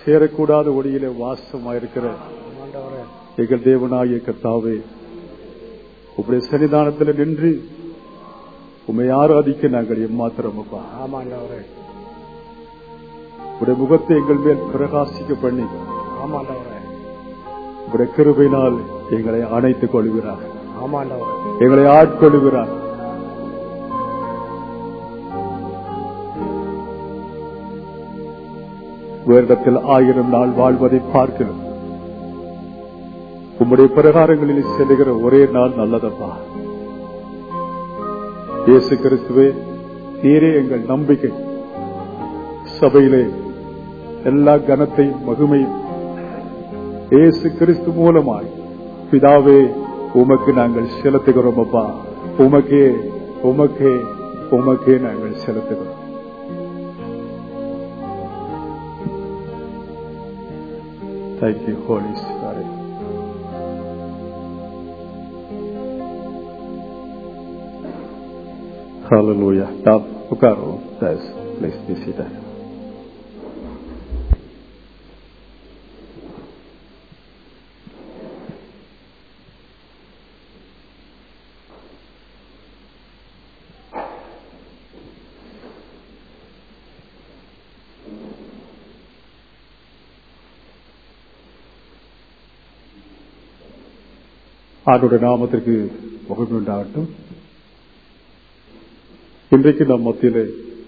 சேரக்கூடாத ஒளியிலே வாசமாயிருக்கிற எங்கள் தேவனாகிய கர்த்தாவே உங்களுடைய சன்னிதானத்தில் நின்று உண்மை ஆராதிக்க நாங்கள் எம்மாத்திரம் அப்பா ஆமாண்டவரே உடைய முகத்தை எங்கள் மேல் பிரகாசிக்க பண்ணி ஆமாண்டவரே உடைய கிருபையினால் எங்களை அணைத்துக் கொள்கிறார் ஆமாண்டவரே எங்களை ஆட்கொள்கிறார் வேரிடத்தில் ஆயிரம் நாள் வாழ்வதை பார்க்கிறோம் உம்முடைய பிரகாரங்களில் செல்லுகிற ஒரே நாள் நல்லதப்பா இயேசு கிறிஸ்துவே நீரே எங்கள் நம்பிக்கை சபையிலே எல்லா கனத்தையும் மகிமையும் இயேசு கிறிஸ்து மூலமாய் பிதாவே உமக்கு நாங்கள் செலுத்துகிறோம் அப்பா உமக்கே உமக்கே உமக்கே நாங்கள் செலுத்துகிறோம் thank you holy spirit Hallelujah. Now, உட்காருவோம் Guys, please be seated. ஆண்டுடைய நாமத்திற்கு மகிழ்ச்சி உண்டாகட்டும் இன்றைக்கு நம் மத்தியிலே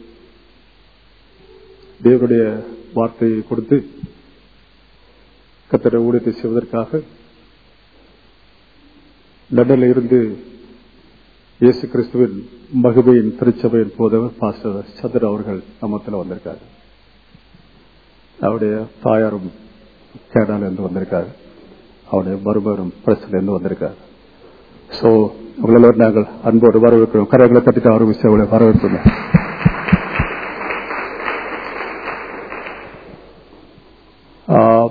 தேவனுடைய வார்த்தையை கொடுத்து கத்தட ஊழியத்தை செய்வதற்காக லண்டனில் இருந்து இயேசு கிறிஸ்துவின் மகிமையின் திருச்சபையின் போதவர் பாஸ்டர் சந்திர அவர்கள் நம்மத்தில் வந்திருக்காரு அவருடைய தாயாரும் கேடால இருந்து வந்திருக்காரு அவருடைய மருமகனும் பிரச்சனை இருந்து வந்திருக்காரு சோ உங்களோட நாங்கள் அன்போடு வரவேற்கிறோம் கரைகளை தட்டிட்டு ஆரம்பிச்சு அவளை வரவேற்கிறோம் ஆஹ்,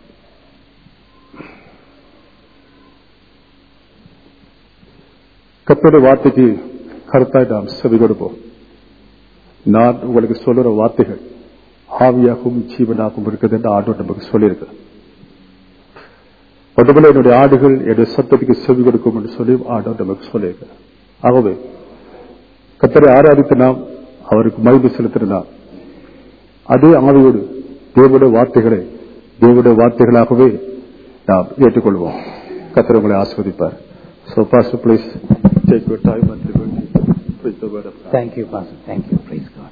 கர்த்தருடைய வார்த்தைக்கு கருத்தாய் நாம் செவி கொடுப்போம் நான் உங்களுக்கு சொல்லுற வார்த்தைகள் ஆவியாகவும் ஜீவனாகவும் இருக்குது என்று ஆண்டவர் நமக்கு சொல்லியிருக்கு அதுபோல என்னுடைய ஆடுகள் என்னுடைய சத்தத்துக்கு செவி கொடுக்கும் என்று சொல்லி ஆண்டவர் நமக்கு சொல்லியிருக்கிறார் ஆகவே கத்தரை ஆராதித்து நாம் அவருக்கு மகிழ்வு செலுத்தின நாம் அதே ஆவியோடு தேவனுடைய வார்த்தைகளை தேவனுடைய வார்த்தைகளாகவே நாம் ஏற்றுக்கொள்வோம் கத்தர் உங்களை ஆஸ்வதிப்பார் So, Pastor, please take your time and preach the word of God. Thank you, Pastor. Thank you. Praise God.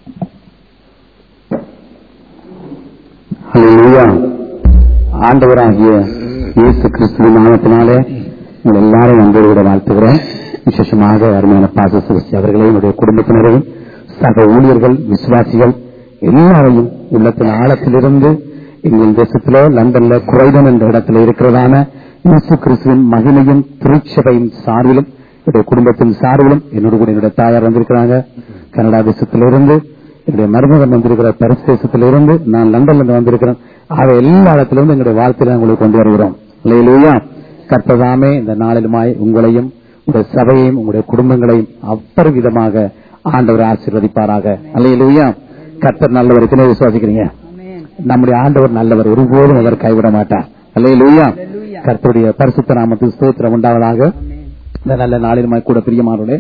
ஹalleluya ஆண்டவராகிய இயேசு கிறிஸ்துவின் நாமத்தினாலே உங்கள் எல்லாரும் அன்போடு வாழ்த்துகிறேன் விசேஷமாக அருமையான பாச சிகிச்சை அவர்களையும் என்னுடைய குடும்பத்தினரையும் சக ஊழியர்கள் விசுவாசிகள் எல்லாரையும் உள்ளத்தின் ஆழத்திலிருந்து எங்கள் தேசத்திலே லண்டன்ல குறைதன் என்ற இடத்துல இருக்கிறதான இயேசு கிறிஸ்துவின் மகிமையும் திருச்சபையின் சார்பிலும் என்னுடைய குடும்பத்தின் சார்பிலும் என்னோடு கூட என்னுடைய தாயார் வந்திருக்கிறாங்க கனடா தேசத்திலிருந்து என்னுடைய மருமகன் வந்திருக்கிற பரிசு தேசத்திலிருந்து நான் லண்டன்ல இருந்து வந்திருக்கிறேன் ஆக எல்லா இடத்திலிருந்து எங்களுடைய வாழ்க்கையில உங்களுக்கு கொண்டு வருகிறோம் இல்லையா கற்பதாமே இந்த நாளிலுமாய் உங்களையும் உங்களுடைய சபையையும் உங்களுடைய குடும்பங்களையும் அப்பரிவிதமாக ஆண்டவர் ஆசீர்வதிப்பாராக அல்லையிலுயா கர்த்தர் நல்லவர் எத்தனை விசுவாசிக்கிறீங்க நம்முடைய ஆண்டவர் நல்லவர் ஒருபோதும் அவர் கைவிட மாட்டார் அல்லையிலுயா கர்த்தருடைய பரிசுத்த நாமத்தில் ஸ்தோத்திரம் உண்டாவதாக இந்த நல்ல நாளிலுமாய் கூட பிரியமானோட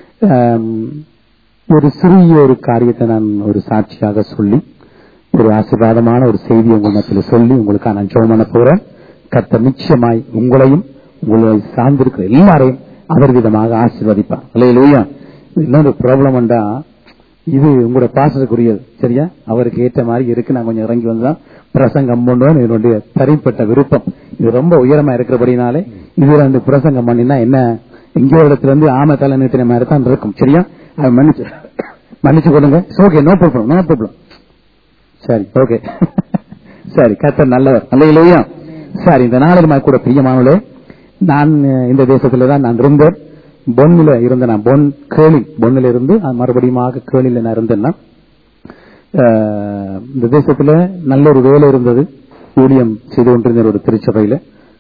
ஒரு சிறிய ஒரு காரியத்தை நான் ஒரு சாட்சியாக சொல்லி ஒரு ஆசீர்வாதமான ஒரு செய்தி உங்கள் மத்தியில் சொல்லி உங்களுக்கு நான் ஜெபம் பண்ண போறேன் கர்த்தர் நிச்சயமாய் உங்களையும் உங்களை சார்ந்திருக்கிற எல்லாரையும் அவர் விதமாக ஆசீர்வதிப்பார் இல்லையா இன்னொரு ப்ராப்ளம் உண்டா இது உங்களோட பாசத்துக்குரியது சரியா அவருக்கு ஏற்ற மாதிரி இருக்கு நான் கொஞ்சம் இறங்கி வந்தா பிரசங்கம் பண்ணுவேன் என்னுடைய தனிப்பட்ட விருப்பம் இது ரொம்ப உயரமா இருக்கிறபடினாலே இதுல வந்து பிரசங்கம் பண்ணினா என்ன எங்கேயோ இடத்துல இருந்து ஆமை தலை நீட்டின மாதிரி தான் இருக்கும் சரியா அதை மன்னிச்சு மன்னிச்சு கொடுங்க okay no problem no problem சரி ஓகே சரி கத்தர் நல்லவர் நல்ல இல்லையா சரி இந்த நாளில் கூட பிரியமானவளே நான் அஹ், இந்த தேசத்துல தான் நான் இருந்தேன் பொன்னில இருந்தேன் நான் பொன் கேளி பொன்னில இருந்து அஹ், மறுபடியும் கேளில நான் இருந்தேன்னா அஹ், இந்த தேசத்துல நல்ல ஒரு வேலை இருந்தது ஊழியம் செய்து கொண்டிருந்த ஒரு திருச்சபையில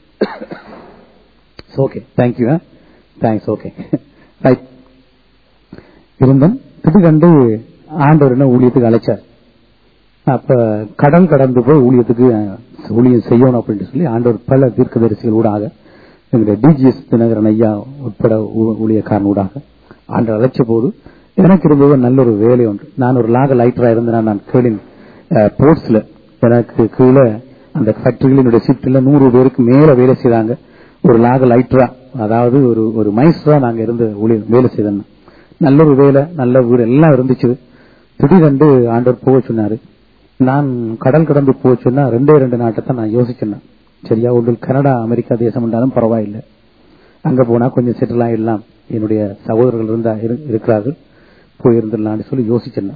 okay thank you thanks okay right இருந்தேன் திடீரென்று ஆண்டவர் என்ன ஊழியத்துக்கு அழைச்சார் அப்ப கடல் கடந்து போய் ஊழியத்துக்கு அஹ், ஊழியம் செய்யணும் அப்படின்ட்டு சொல்லி ஆண்டவர் பல தீர்க்கதரிசிகள் ஊடாக எங்களுடைய டிஜிஎஸ் தினகரன் ஐயா உட்பட ஊ- ஊழியக்காரன் ஊடாக ஆண்டவர் அழைச்ச போது எனக்கு இருந்தது நல்ல ஒரு வேலை ஒன்று நான் ஒரு லாக லைட்டரா இருந்தேன் நான் கேளின் போர்ட்ஸ்ல எனக்கு கீழே அந்த ஃபேக்டரியில் என்னுடைய ஷிப்ட்ல நூறு பேருக்கு மேல வேலை செய்தாங்க ஒரு லாக லைட்டரா அதாவது ஒரு ஒரு மைஸ்டரா நாங்க இருந்து ஊழியம் வேலை செய்தோம் நல்ல ஒரு வேலை நல்ல வீடு எல்லாம் இருந்துச்சு திடீரென்று ஆண்டவர் போக சொன்னாரு நான் கடல் கடந்து போக சொன்னா ரெண்டே ரெண்டு நாட்டை தான் நான் யோசிச்சேன் சரியா ஒன்று கனடா அமெரிக்கா தேசம் என்றாலும் பரவாயில்லை அங்க போனா கொஞ்சம் செட்டில் ஆயிடலாம் என்னுடைய சகோதரர்கள் இருந்தா இரு- இருக்கிறார்கள் போய் இருந்துடலாம்னு சொல்லி யோசிச்சேன்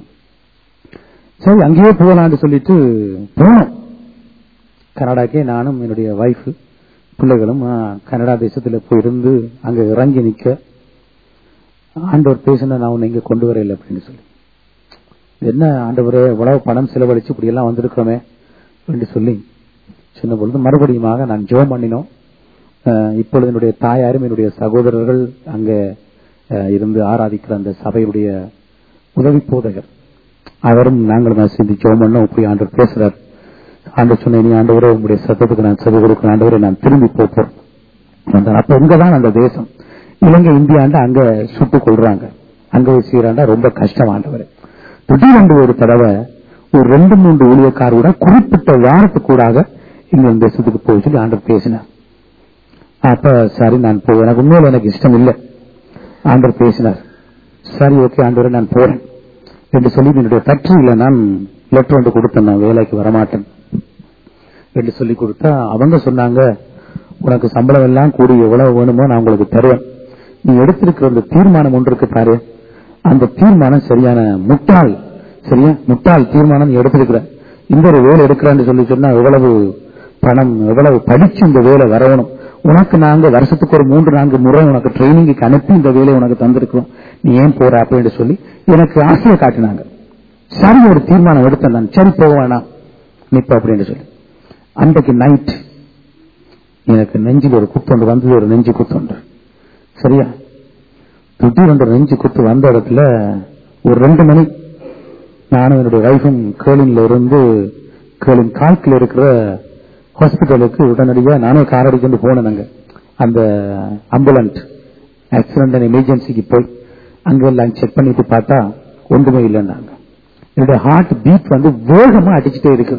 சரி அங்கேயே போகலாம்னு சொல்லிட்டு போனோம் கனடாக்கே நானும் என்னுடைய வைஃப் பிள்ளைகளும் ஆ, கனடா தேசத்துல போயிருந்து அங்க இறங்கி நிக்க ஆண்டவர் பேசின நான் உன்னை இங்க கொண்டு வரையில அப்படின்னு சொல்லி என்ன ஆண்டவரே இவ்வளவு பணம் செலவழிச்சு இப்படி எல்லாம் வந்திருக்கிறோமே என்று சொல்லி சொன்ன பொழுது மறுபடியுமாக நான் ஜெபம் பண்ணினோம் அஹ், இப்பொழுது என்னுடைய தாயாரும் என்னுடைய சகோதரர்கள் அங்க அஹ், இருந்து ஆராதிக்கிற அந்த சபையுடைய உதவி போதகர் அவரும் நாங்களும் தான் சேர்ந்து ஜெபம் பண்ணோம் இப்படி ஆண்டவர் பேசுறார் ஆண்டு சொன்ன நீ ஆண்டவரே உங்களுடைய சத்தத்துக்கு நான் செவி கொடுக்கிறேன் ஆண்டவரே நான் திரும்பி போப்போம் வந்தார். அப்ப இங்கதான் அந்த தேசம் இலங்கை இந்தியாண்ட அங்க சுட்டுக் கொள்றாங்க அங்க போய் செய்யறாண்டா ரொம்ப கஷ்டம் ஆண்டவர் திடீரென்று ஒரு தடவை ஒரு ரெண்டு மூன்று ஊழியக்காரோட குறிப்பிட்ட வாரத்துக்கூடாக இங்க இந்த தேசத்துக்கு போய் சொல்லி ஆண்டவர் பேசினார் அப்ப சரி நான் போவேன் எனக்கு உண்மையில எனக்கு இஷ்டம் இல்லை ஆண்டவர் பேசினார் சரி ஓகே ஆண்டவரே நான் போறேன் என்று சொல்லி என்னுடைய ஃபேக்டரியில நான் லெட்டர் வந்து கொடுத்தேன் நான் வேலைக்கு வரமாட்டேன் என்று சொல்லி கொடுத்தா அவங்க சொன்னாங்க உனக்கு சம்பளம் எல்லாம் கூடி எவ்வளவு வேணுமோ நான் உங்களுக்கு தருவேன் நீ எடுத்திருக்கிற அந்த தீர்மானம் ஒன்று இருக்கு பாரு அந்த தீர்மானம் சரியான முட்டாள் சரியா முட்டாள் தீர்மானம் நீ எடுத்திருக்கிற இந்த ஒரு வேலை எடுக்கிறான்னு சொல்லி சொன்னா எவ்வளவு பணம் எவ்வளவு படிச்சு இந்த வேலை வரணும் உனக்கு நாங்க வருஷத்துக்கு ஒரு மூன்று நான்கு முறை உனக்கு ட்ரைனிங்க்கு அனுப்பி இந்த வேலையை உனக்கு தந்திருக்கிறோம் நீ ஏன் போற அப்படின்னு சொல்லி எனக்கு ஆசையை காட்டினாங்க சரி ஒரு தீர்மானம் எடுத்தேன் நான் சரி போக வேணாம் நிப்ப அப்படின்னு சொல்லி அன்றைக்கு நைட் எனக்கு நெஞ்சில் ஒரு குத்தொண்டு வந்தது ஒரு நெஞ்சு குத்தொண்டு சரியா திடீரென்று நெஞ்சு குத்து வந்த இடத்துல ஒரு ரெண்டு மணி நானும் என்னுடைய வைஃபும் கேளின்ல இருந்து கேளின் கால்கில் இருக்கிற ஹாஸ்பிட்டலுக்கு உடனடியா நானே கார் அடிக்கொண்டு போனேன் அங்க அந்த அம்புலன்ட் ஆக்சிடென்ட் அண்ட் எமர்ஜென்சிக்கு போய் அங்க எல்லாம் செக் பண்ணிட்டு பார்த்தா ஒன்றுமே இல்லைன்னாங்க என்னுடைய ஹார்ட் பீட் வந்து வேகமா அடிச்சுட்டே இருக்கு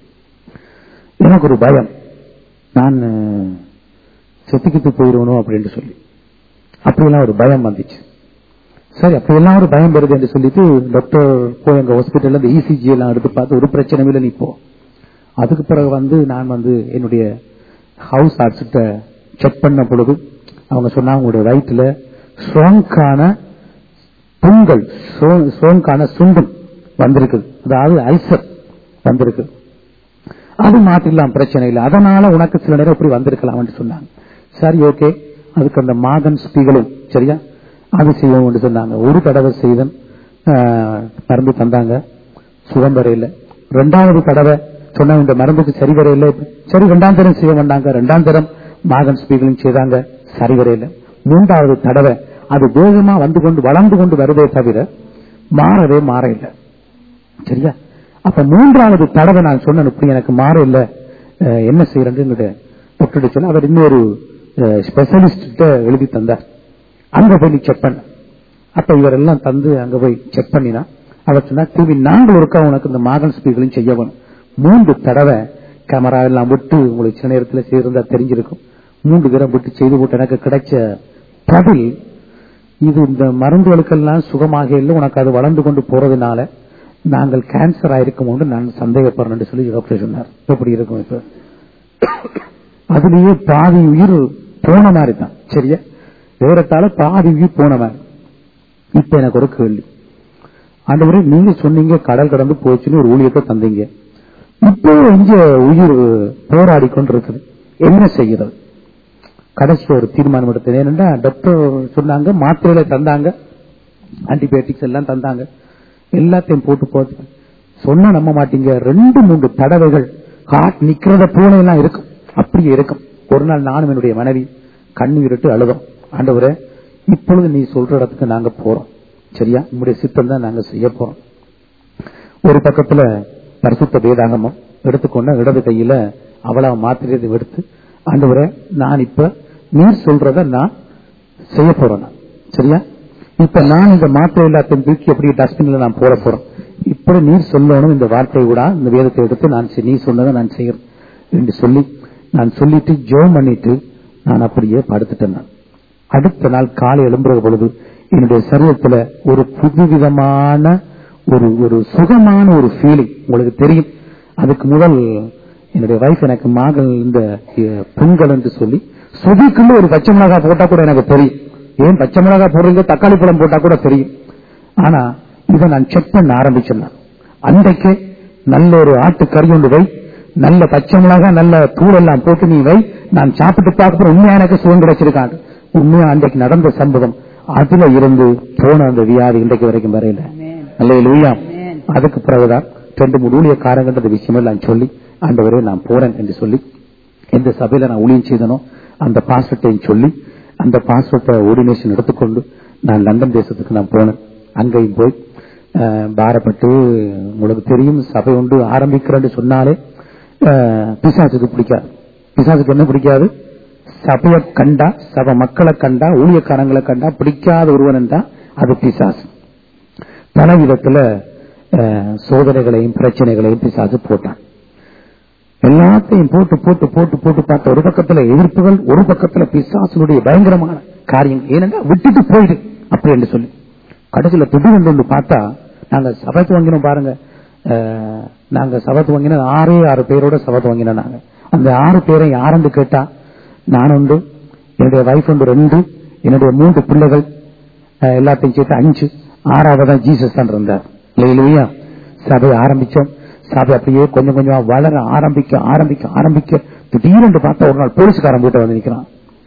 எனக்கு ஒரு பயம் நான் அஹ், செத்துக்கிட்டு போயிடுவனும் அப்படின்னு சொல்லி அப்படியெல்லாம் ஒரு பயம் வந்துச்சு சரி அப்படியெல்லாம் ஒரு பயம் வருது என்று சொல்லிட்டு டாக்டர் போய் எங்க ஹாஸ்பிட்டல்ல இந்த இசிஜி எல்லாம் எடுத்து பார்த்து ஒரு பிரச்சனையும் இல்லை நீ போ அதுக்கு பிறகு வந்து நான் வந்து என்னுடைய ஹவுஸ் ஆர்ட்ஸ்கிட்ட செக் பண்ண பொழுது அவங்க சொன்னாங்க உங்களுடைய வயிற்றுல ஸ்ட்ராங்கான புண்கள் ஸ்ட்ராங்கான சுண்டம் வந்திருக்கு அதாவது அல்சர் வந்திருக்கு அது மாத்திரலாம் பிரச்சனை இல்லை அதனால உனக்கு சில நேரம் இப்படி வந்திருக்கலாம் சொன்னாங்க சரி ஓகே அதுக்கு அந்த மாதன் ஸ்பீகளும் சரியா அது செய்வோம் சொன்னாங்க ஒரு தடவை செய்தன் ஆஹ், மருந்து தந்தாங்க சுகம் வரையில ரெண்டாவது தடவை சொன்ன இந்த மருந்துக்கு சரி வரையில சரி ரெண்டாம் தரம் செய்ய வேண்டாங்க ரெண்டாம் தரம் மாதன் ஸ்பீகளும் செய்தாங்க சரி வரையில மூன்றாவது தடவை அது வேகமா வந்து கொண்டு வளர்ந்து கொண்டு வருதே தவிர மாறவே மாற இல்லை சரியா அப்ப மூன்றாவது தடவை நான் சொன்னேன் இப்படி எனக்கு மாற இல்ல அஹ், என்ன செய்யறேன்னு என்னுடைய டாக்டர் சொன்ன அவர் இன்னொரு ஸ்பெஷலிஸ்ட் எழுதி தந்தார் அங்க போய் நீ செக் பண்ண அப்ப இவரெல்லாம் தந்து அங்க போய் செக் பண்ணினா அவர் சொன்னா திரும்பி நாங்கள் ஒருக்கா உனக்கு இந்த மாதன் ஸ்பீக்கரையும் செய்ய வேணும் மூன்று தடவை கேமரா எல்லாம் விட்டு உங்களுக்கு சில நேரத்துல செய்திருந்தா தெரிஞ்சிருக்கும் மூன்று தடவை விட்டு செய்து போட்டு எனக்கு கிடைச்ச பதில் இது இந்த மருந்துகளுக்கெல்லாம் சுகமாக இல்லை உனக்கு அது வளர்ந்து கொண்டு போறதுனால நாங்கள் கேன்சர் ஆயிருக்கும் நான் சந்தேகப்படுறேன் சொல்லி டாக்டர் சொன்னார் எப்படி இருக்கும் இப்ப அதுலயே பாதி உயிர் போன மாதிரி தான் சரியா வேறத்தால பாதி உயிர் போன மாதிரி இப்ப எனக்கு ஒரு கேள்வி ஆண்டவரே நீங்க சொன்னீங்க கடல் கடந்து போச்சுன்னு ஒரு ஊழியத்தை தந்தீங்க இப்போ இங்க உயிர் போராடி கொண்டிருக்குது என்ன செய்கிறது கடைசி ஒரு தீர்மானம் எடுத்தது ஏனென்றா டாக்டர் சொன்னாங்க மாத்திரைகளை தந்தாங்க ஆன்டிபயோட்டிக்ஸ் எல்லாம் தந்தாங்க எல்லாத்தையும் போட்டு போட்டு சொன்னா நம்ப மாட்டீங்க ரெண்டு மூன்று தடவைகள் காட் நிக்கிறத போல எல்லாம் இருக்கும் அப்படியே இருக்கும் ஒரு நாள் நானும் என்னுடைய மனைவி கண்ணீரிட்டு அழுதோம் ஆண்டவரே இப்பொழுது நீ சொல்ற இடத்துக்கு நாங்க போறோம் சரியா உங்களுடைய சித்தம் தான் நாங்க செய்ய போறோம் ஒரு பக்கத்துல பரிசுத்த வேதாகமம் எடுத்துக்கொண்ட இடது கையில அவ்வளவு மாத்திரை எடுத்து ஆண்டவரே நான் இப்ப நீர் சொல்றத நான் செய்ய போறேன் நான். சரியா இப்ப நான் இந்த மாத்திரை எல்லாத்தையும் தூக்கி அப்படியே டஸ்ட்பின்ல நான் போட போறேன் இப்படி நீர் சொல்லணும் இந்த வார்த்தை கூட இந்த வேதத்தை எடுத்து நான் செய்- நீ சொன்னதை நான் செய்யறேன் என்று சொல்லி நான் சொல்லிட்டு ஜோம் பண்ணிட்டு நான் அப்படியே படுத்துட்டேன் நான் அடுத்த நாள் காலை எழும்புற பொழுது என்னுடைய சரீரத்துல ஒரு புதுவிதமான ஒரு ஒரு சுகமான ஒரு ஃபீலிங் உங்களுக்கு தெரியும் அதுக்கு முதல் என்னுடைய வைஃப் எனக்கு மகள் இந்த அஹ், பொங்கல் என்று சொல்லி சுதிக்குள்ள ஒரு பச்சை மிளகாய் போட்டா கூட எனக்கு தெரியும் ஏன் பச்சை மிளகாய் போடுறீங்க தக்காளி பழம் போட்டா கூட தெரியும் ஆனா இதை நான் செக் பண்ண ஆரம்பிச்சேன் நான். அன்றைக்கு நல்ல ஒரு ஆட்டு கறி ஒன்று வை நல்ல பச்சை மிளகாய் நல்ல தூள் எல்லாம் போட்டு நீ வை நான் சாப்பிட்டு பார்க்க உண்மையா எனக்கு சுகம் கிடைச்சிருக்காங்க உண்மையா அன்றைக்கு நடந்த சம்பவம் அதுல இருந்து போன அந்த வியாதி இன்றைக்கு வரைக்கும் வரையில அல்ல லூயா அதுக்கு பிறகுதான் ரெண்டு மூணு ஊழியக்காரங்கன்ற விஷயமே நான் சொல்லி ஆண்டவரே நான் போறேன் என்று சொல்லி எந்த சபையில நான் ஊழியம் செய்தனோ அந்த பாஸ்வேர்ட்டையும் சொல்லி அந்த பாஸ்வேர்ட்டை ஓர்டினேஷன் எடுத்துக்கொண்டு நான் லண்டன் தேசத்துக்கு நான் போனேன் அங்கேயும் போய் அஹ், பாரப்பட்டு உங்களுக்கு தெரியும் சபை ஒன்று ஆரம்பிக்கிறேன்னு சொன்னாலே அஹ், பிசாசுக்கு பிடிக்காது பிசாசுக்கு என்ன பிடிக்காது சபையை கண்டா சபை மக்களை கண்டா ஊழியக்காரங்களை கண்டா பிடிக்காத ஒருவன் என்றா அது பிசாசு பல விதத்துல அஹ், சோதனைகளையும் பிரச்சனைகளையும் பிசாசு போட்டான் எல்லாத்தையும் போட்டு போட்டு போட்டு போட்டு பார்த்த ஒரு பக்கத்துல எதிர்ப்புகள் ஒரு பக்கத்துல பிசாசுடைய பயங்கரமான காரியங்கள் ஏனென்றா விட்டுட்டு போயிடு அப்படி என்று சொல்லி கடைசியில திடீர்னு ஒன்று பார்த்தா நாங்க சபத்து வாங்கினோம் பாருங்க அஹ், நாங்க சபத்து வாங்கின ஆறே ஆறு பேரோட சபத்து வாங்கினோம் நாங்க அந்த ஆறு பேரை யாருன்னு கேட்டா நான் உண்டு என்னுடைய வைஃப் உண்டு ரெண்டு என்னுடைய மூன்று பிள்ளைகள் அஹ், எல்லாத்தையும் சேர்த்து அஞ்சு ஆறாவதான் ஜீசஸ் தான் இருந்தார் இல்லையா சபை ஆரம்பிச்சோம் சபை அப்படியே கொஞ்சம் கொஞ்சமா வளர ஆரம்பிக்க ஆரம்பிக்க ஆரம்பிக்க திடீரென்று பார்த்தா ஒரு நாள் போலீஸ்காரன் வீட்டை வந்து நிக்கிறான்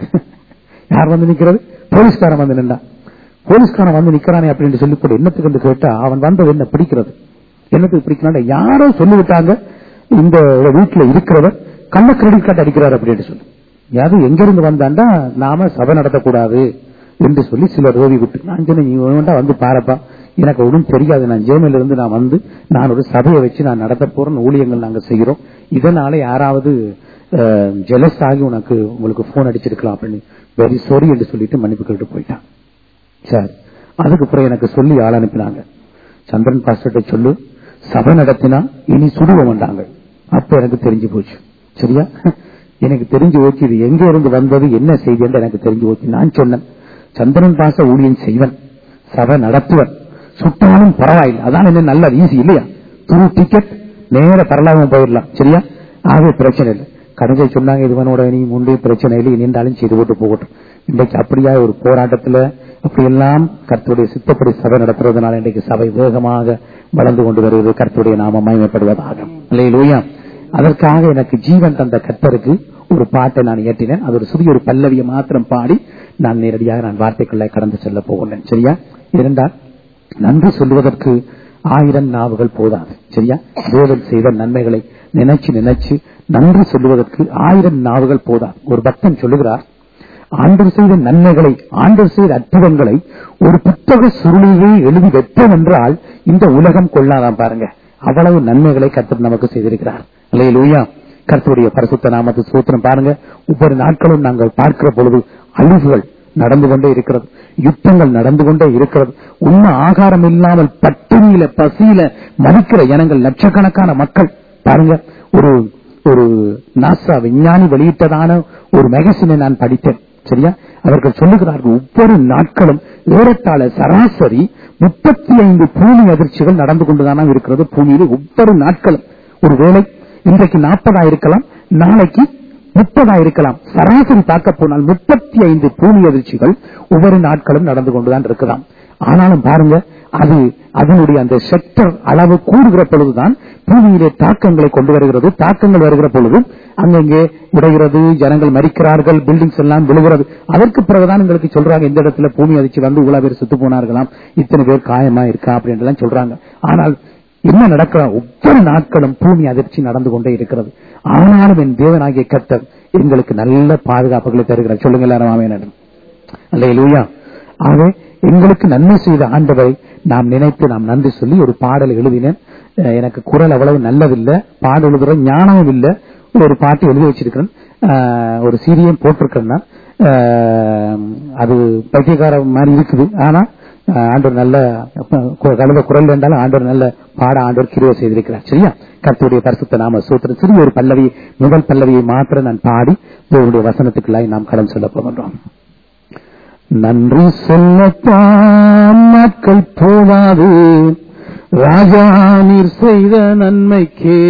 யார் வந்து நிக்கிறது போலீஸ்காரன் வந்து நின்றா போலீஸ்காரன் வந்து நிக்கிறானே அப்படின்னு சொல்லி கூட என்னத்துக்கு வந்து கேட்டா அவன் வந்தது என்ன பிடிக்கிறது என்னத்துக்கு பிடிக்கிறான் யாரோ சொல்லிவிட்டாங்க இந்த வீட்டுல இருக்கிறவர் கள்ள கிரெடிட் கார்டு அடிக்கிறார் அப்படின்னு சொல்லி யாரு எங்க இருந்து வந்தாண்டா நாம சபை நடத்தக்கூடாது என்று சொல்லி சிலர் ஓவி விட்டு நான் சொன்னேன் நீ வேண்டா வந்து பாருப்பா எனக்கு ஒன்றும் தெரியாது நான் ஜேமில இருந்து நான் வந்து நான் ஒரு சபையை வச்சு நான் நடத்த போறேன் ஊழியங்கள் நாங்க செய்கிறோம் இதனால யாராவது ஜெலஸ் ஆகி உனக்கு உங்களுக்கு போன் அடிச்சிருக்கலாம் அப்படின்னு வெரி சாரி என்று சொல்லிட்டு மன்னிப்பு கேட்டு போயிட்டான் சரி அதுக்கு அப்புறம் எனக்கு சொல்லி ஆள் அனுப்பினாங்க சந்திரன் பாஸ்டர்ட்ட சொல்லு சபை நடத்தினா இனி சுடுவ மாட்டாங்க அப்ப எனக்கு தெரிஞ்சு போச்சு சரியா எனக்கு தெரிஞ்சு ஓகே இது எங்க இருந்து வந்தது என்ன செய்தி என்று எனக்கு தெரிஞ்சு ஓகே நான் சொன்னேன் சந்திரன் பாச ஊழியன் செய்வன் சபை நடத்துவன் சுட்டாலும் பரவாயில்லை அதான் என்ன நல்ல ஈஸி இல்லையா துரு டிக்கெட் நேர பரலாம போயிடலாம் சரியா ஆகவே பிரச்சனை இல்லை கடைசி சொன்னாங்க இதுவனோட நீ முன்னே பிரச்சனை இல்லை நின்றாலும் செய்து போட்டு போகட்டும் இன்றைக்கு அப்படியா ஒரு போராட்டத்துல அப்படியெல்லாம் கர்த்தருடைய சித்தப்படி சபை நடத்துறதுனால இன்றைக்கு சபை வேகமாக வளர்ந்து கொண்டு வருவது கர்த்தருடைய நாம மயமப்படுவதாக இல்லையா அதற்காக எனக்கு ஜீவன் தந்த கர்த்தருக்கு ஒரு பாட்டை நான் இயற்றினேன் அது ஒரு சிறிய ஒரு பல்லவியை மாத்திரம் பாடி நான் நேரடியாக நான் வார்த்தைக்குள்ளே கடந்து செல்ல போகிறேன் சரியா இரண்டால் நன்றி சொல்லுவதற்கு ஆயிரம் நாவுகள் போதாது சரியா தேவன் செய்த நன்மைகளை நினைச்சு நினைச்சு நன்றி சொல்லுவதற்கு ஆயிரம் நாவுகள் போதாது ஒரு பக்தன் சொல்லுகிறார் ஆண்டவர் செய்த நன்மைகளை ஆண்டவர் செய்த அற்புதங்களை ஒரு புத்தக சுருளியை எழுதி வைத்தோம் என்றால் இந்த உலகம் கொள்ளாதான் பாருங்க அவ்வளவு நன்மைகளை கர்த்தர் நமக்கு செய்திருக்கிறார் அல்லையா கர்த்தருடைய பரிசுத்த நாமத்தை சூத்திரம் பாருங்க ஒவ்வொரு நாட்களும் நாங்கள் பார்க்கிற பொழுது அழிவுகள் நடந்து கொண்டே இருக்கிறது யுத்தங்கள் நடந்து கொண்டே இருக்கிறது உண்ண ஆகாரம் இல்லாமல் பட்டினியில பசியில மதிக்கிற இனங்கள் லட்சக்கணக்கான மக்கள் பாருங்க ஒரு ஒரு நாசா விஞ்ஞானி வெளியிட்டதான ஒரு மேகசினை நான் படித்தேன் சரியா அவர்கள் சொல்லுகிறார்கள் ஒவ்வொரு நாட்களும் ஏறத்தாழ சராசரி முப்பத்தி ஐந்து பூமி அதிர்ச்சிகள் நடந்து கொண்டுதானா இருக்கிறது பூமியில ஒவ்வொரு நாட்களும் ஒருவேளை இன்றைக்கு நாற்பதா இருக்கலாம் நாளைக்கு முப்பதா இருக்கலாம் சராசரி பார்க்க போனால் முப்பத்தி ஐந்து பூமி அதிர்ச்சிகள் ஒவ்வொரு நாட்களும் நடந்து கொண்டுதான் இருக்கலாம் ஆனாலும் பாருங்க அது அதனுடைய அந்த செக்டர் அளவு கூடுகிற பொழுதுதான் பூமியிலே தாக்கங்களை கொண்டு வருகிறது தாக்கங்கள் வருகிற பொழுது அங்கங்கே உடைகிறது ஜனங்கள் மறிக்கிறார்கள் பில்டிங்ஸ் எல்லாம் விழுகிறது அதற்கு பிறகுதான் எங்களுக்கு சொல்றாங்க இந்த இடத்துல பூமி அதிர்ச்சி வந்து இவ்வளவு பேர் செத்து போனார்களாம் இத்தனை பேர் காயமா இருக்கா அப்படின்ட்டு சொல்றாங்க ஆனால் என்ன நடக்கிற ஒவ்வொரு நாட்களும் பூமி அதிர்ச்சி நடந்து கொண்டே இருக்கிறது ஆனாலும் என் தேவனாகிய கர்த்தர் எங்களுக்கு நல்ல பாதுகாப்புகளை தருகிறார் சொல்லுங்க எல்லாரும் ஆமென். அல்லேலூயா ஆகவே எங்களுக்கு நன்மை செய்த ஆண்டவரை நாம் நினைத்து நாம் நன்றி சொல்லி ஒரு பாடல் எழுதினேன் அஹ், எனக்கு குரல் அவ்வளவு நல்லதில்லை பாடு எழுதுற ஞானமும் இல்லை ஒரு பாட்டு எழுதி வச்சிருக்கிறேன் அஹ், ஒரு சீரியம் போட்டிருக்கேன் நான். அஹ், அது பைத்தியக்கார மாதிரி இருக்குது ஆனா அஹ், ஆண்டவர் நல்ல கு- கலந்த குரல் வேண்டாலும் ஆண்டவர் நல்ல பாட ஆண்டவர் கிருவை செய்திருக்கிறார் சரியா கர்த்தருடைய பரிசுத்த நாம சூத்திரம் சிறிய ஒரு பல்லவி முதல் பல்லவியை மாத்திரம் நான் பாடி தேவனுடைய வசனத்துக்குள்ளாய் நாம் கடன் சொல்ல போகின்றோம் நன்றி சொல்லத்தான் நாட்கள் போதாது ராஜா நீர் செய்த நன்மைக்கே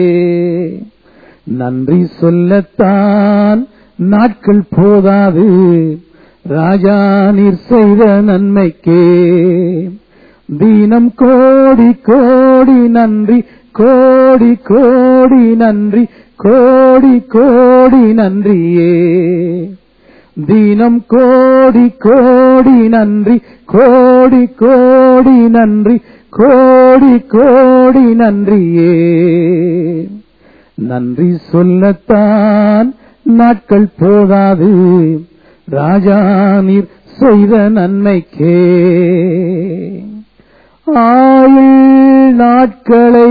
நன்றி சொல்லத்தான் நாட்கள் போதாது ராஜா நீர் செய்த நன்மைக்கே தீனம் கோடி கோடி நன்றி கோடி கோடி நன்றி கோடி கோடி நன்றியே தீனம் கோடி கோடி நன்றி கோடி கோடி நன்றி கோடி கோடி நன்றியே நன்றி சொல்லத்தான் நாட்கள் போதாது ராஜா நீர் செய்த நன்மைக்கே ஆயுள் நாட்களை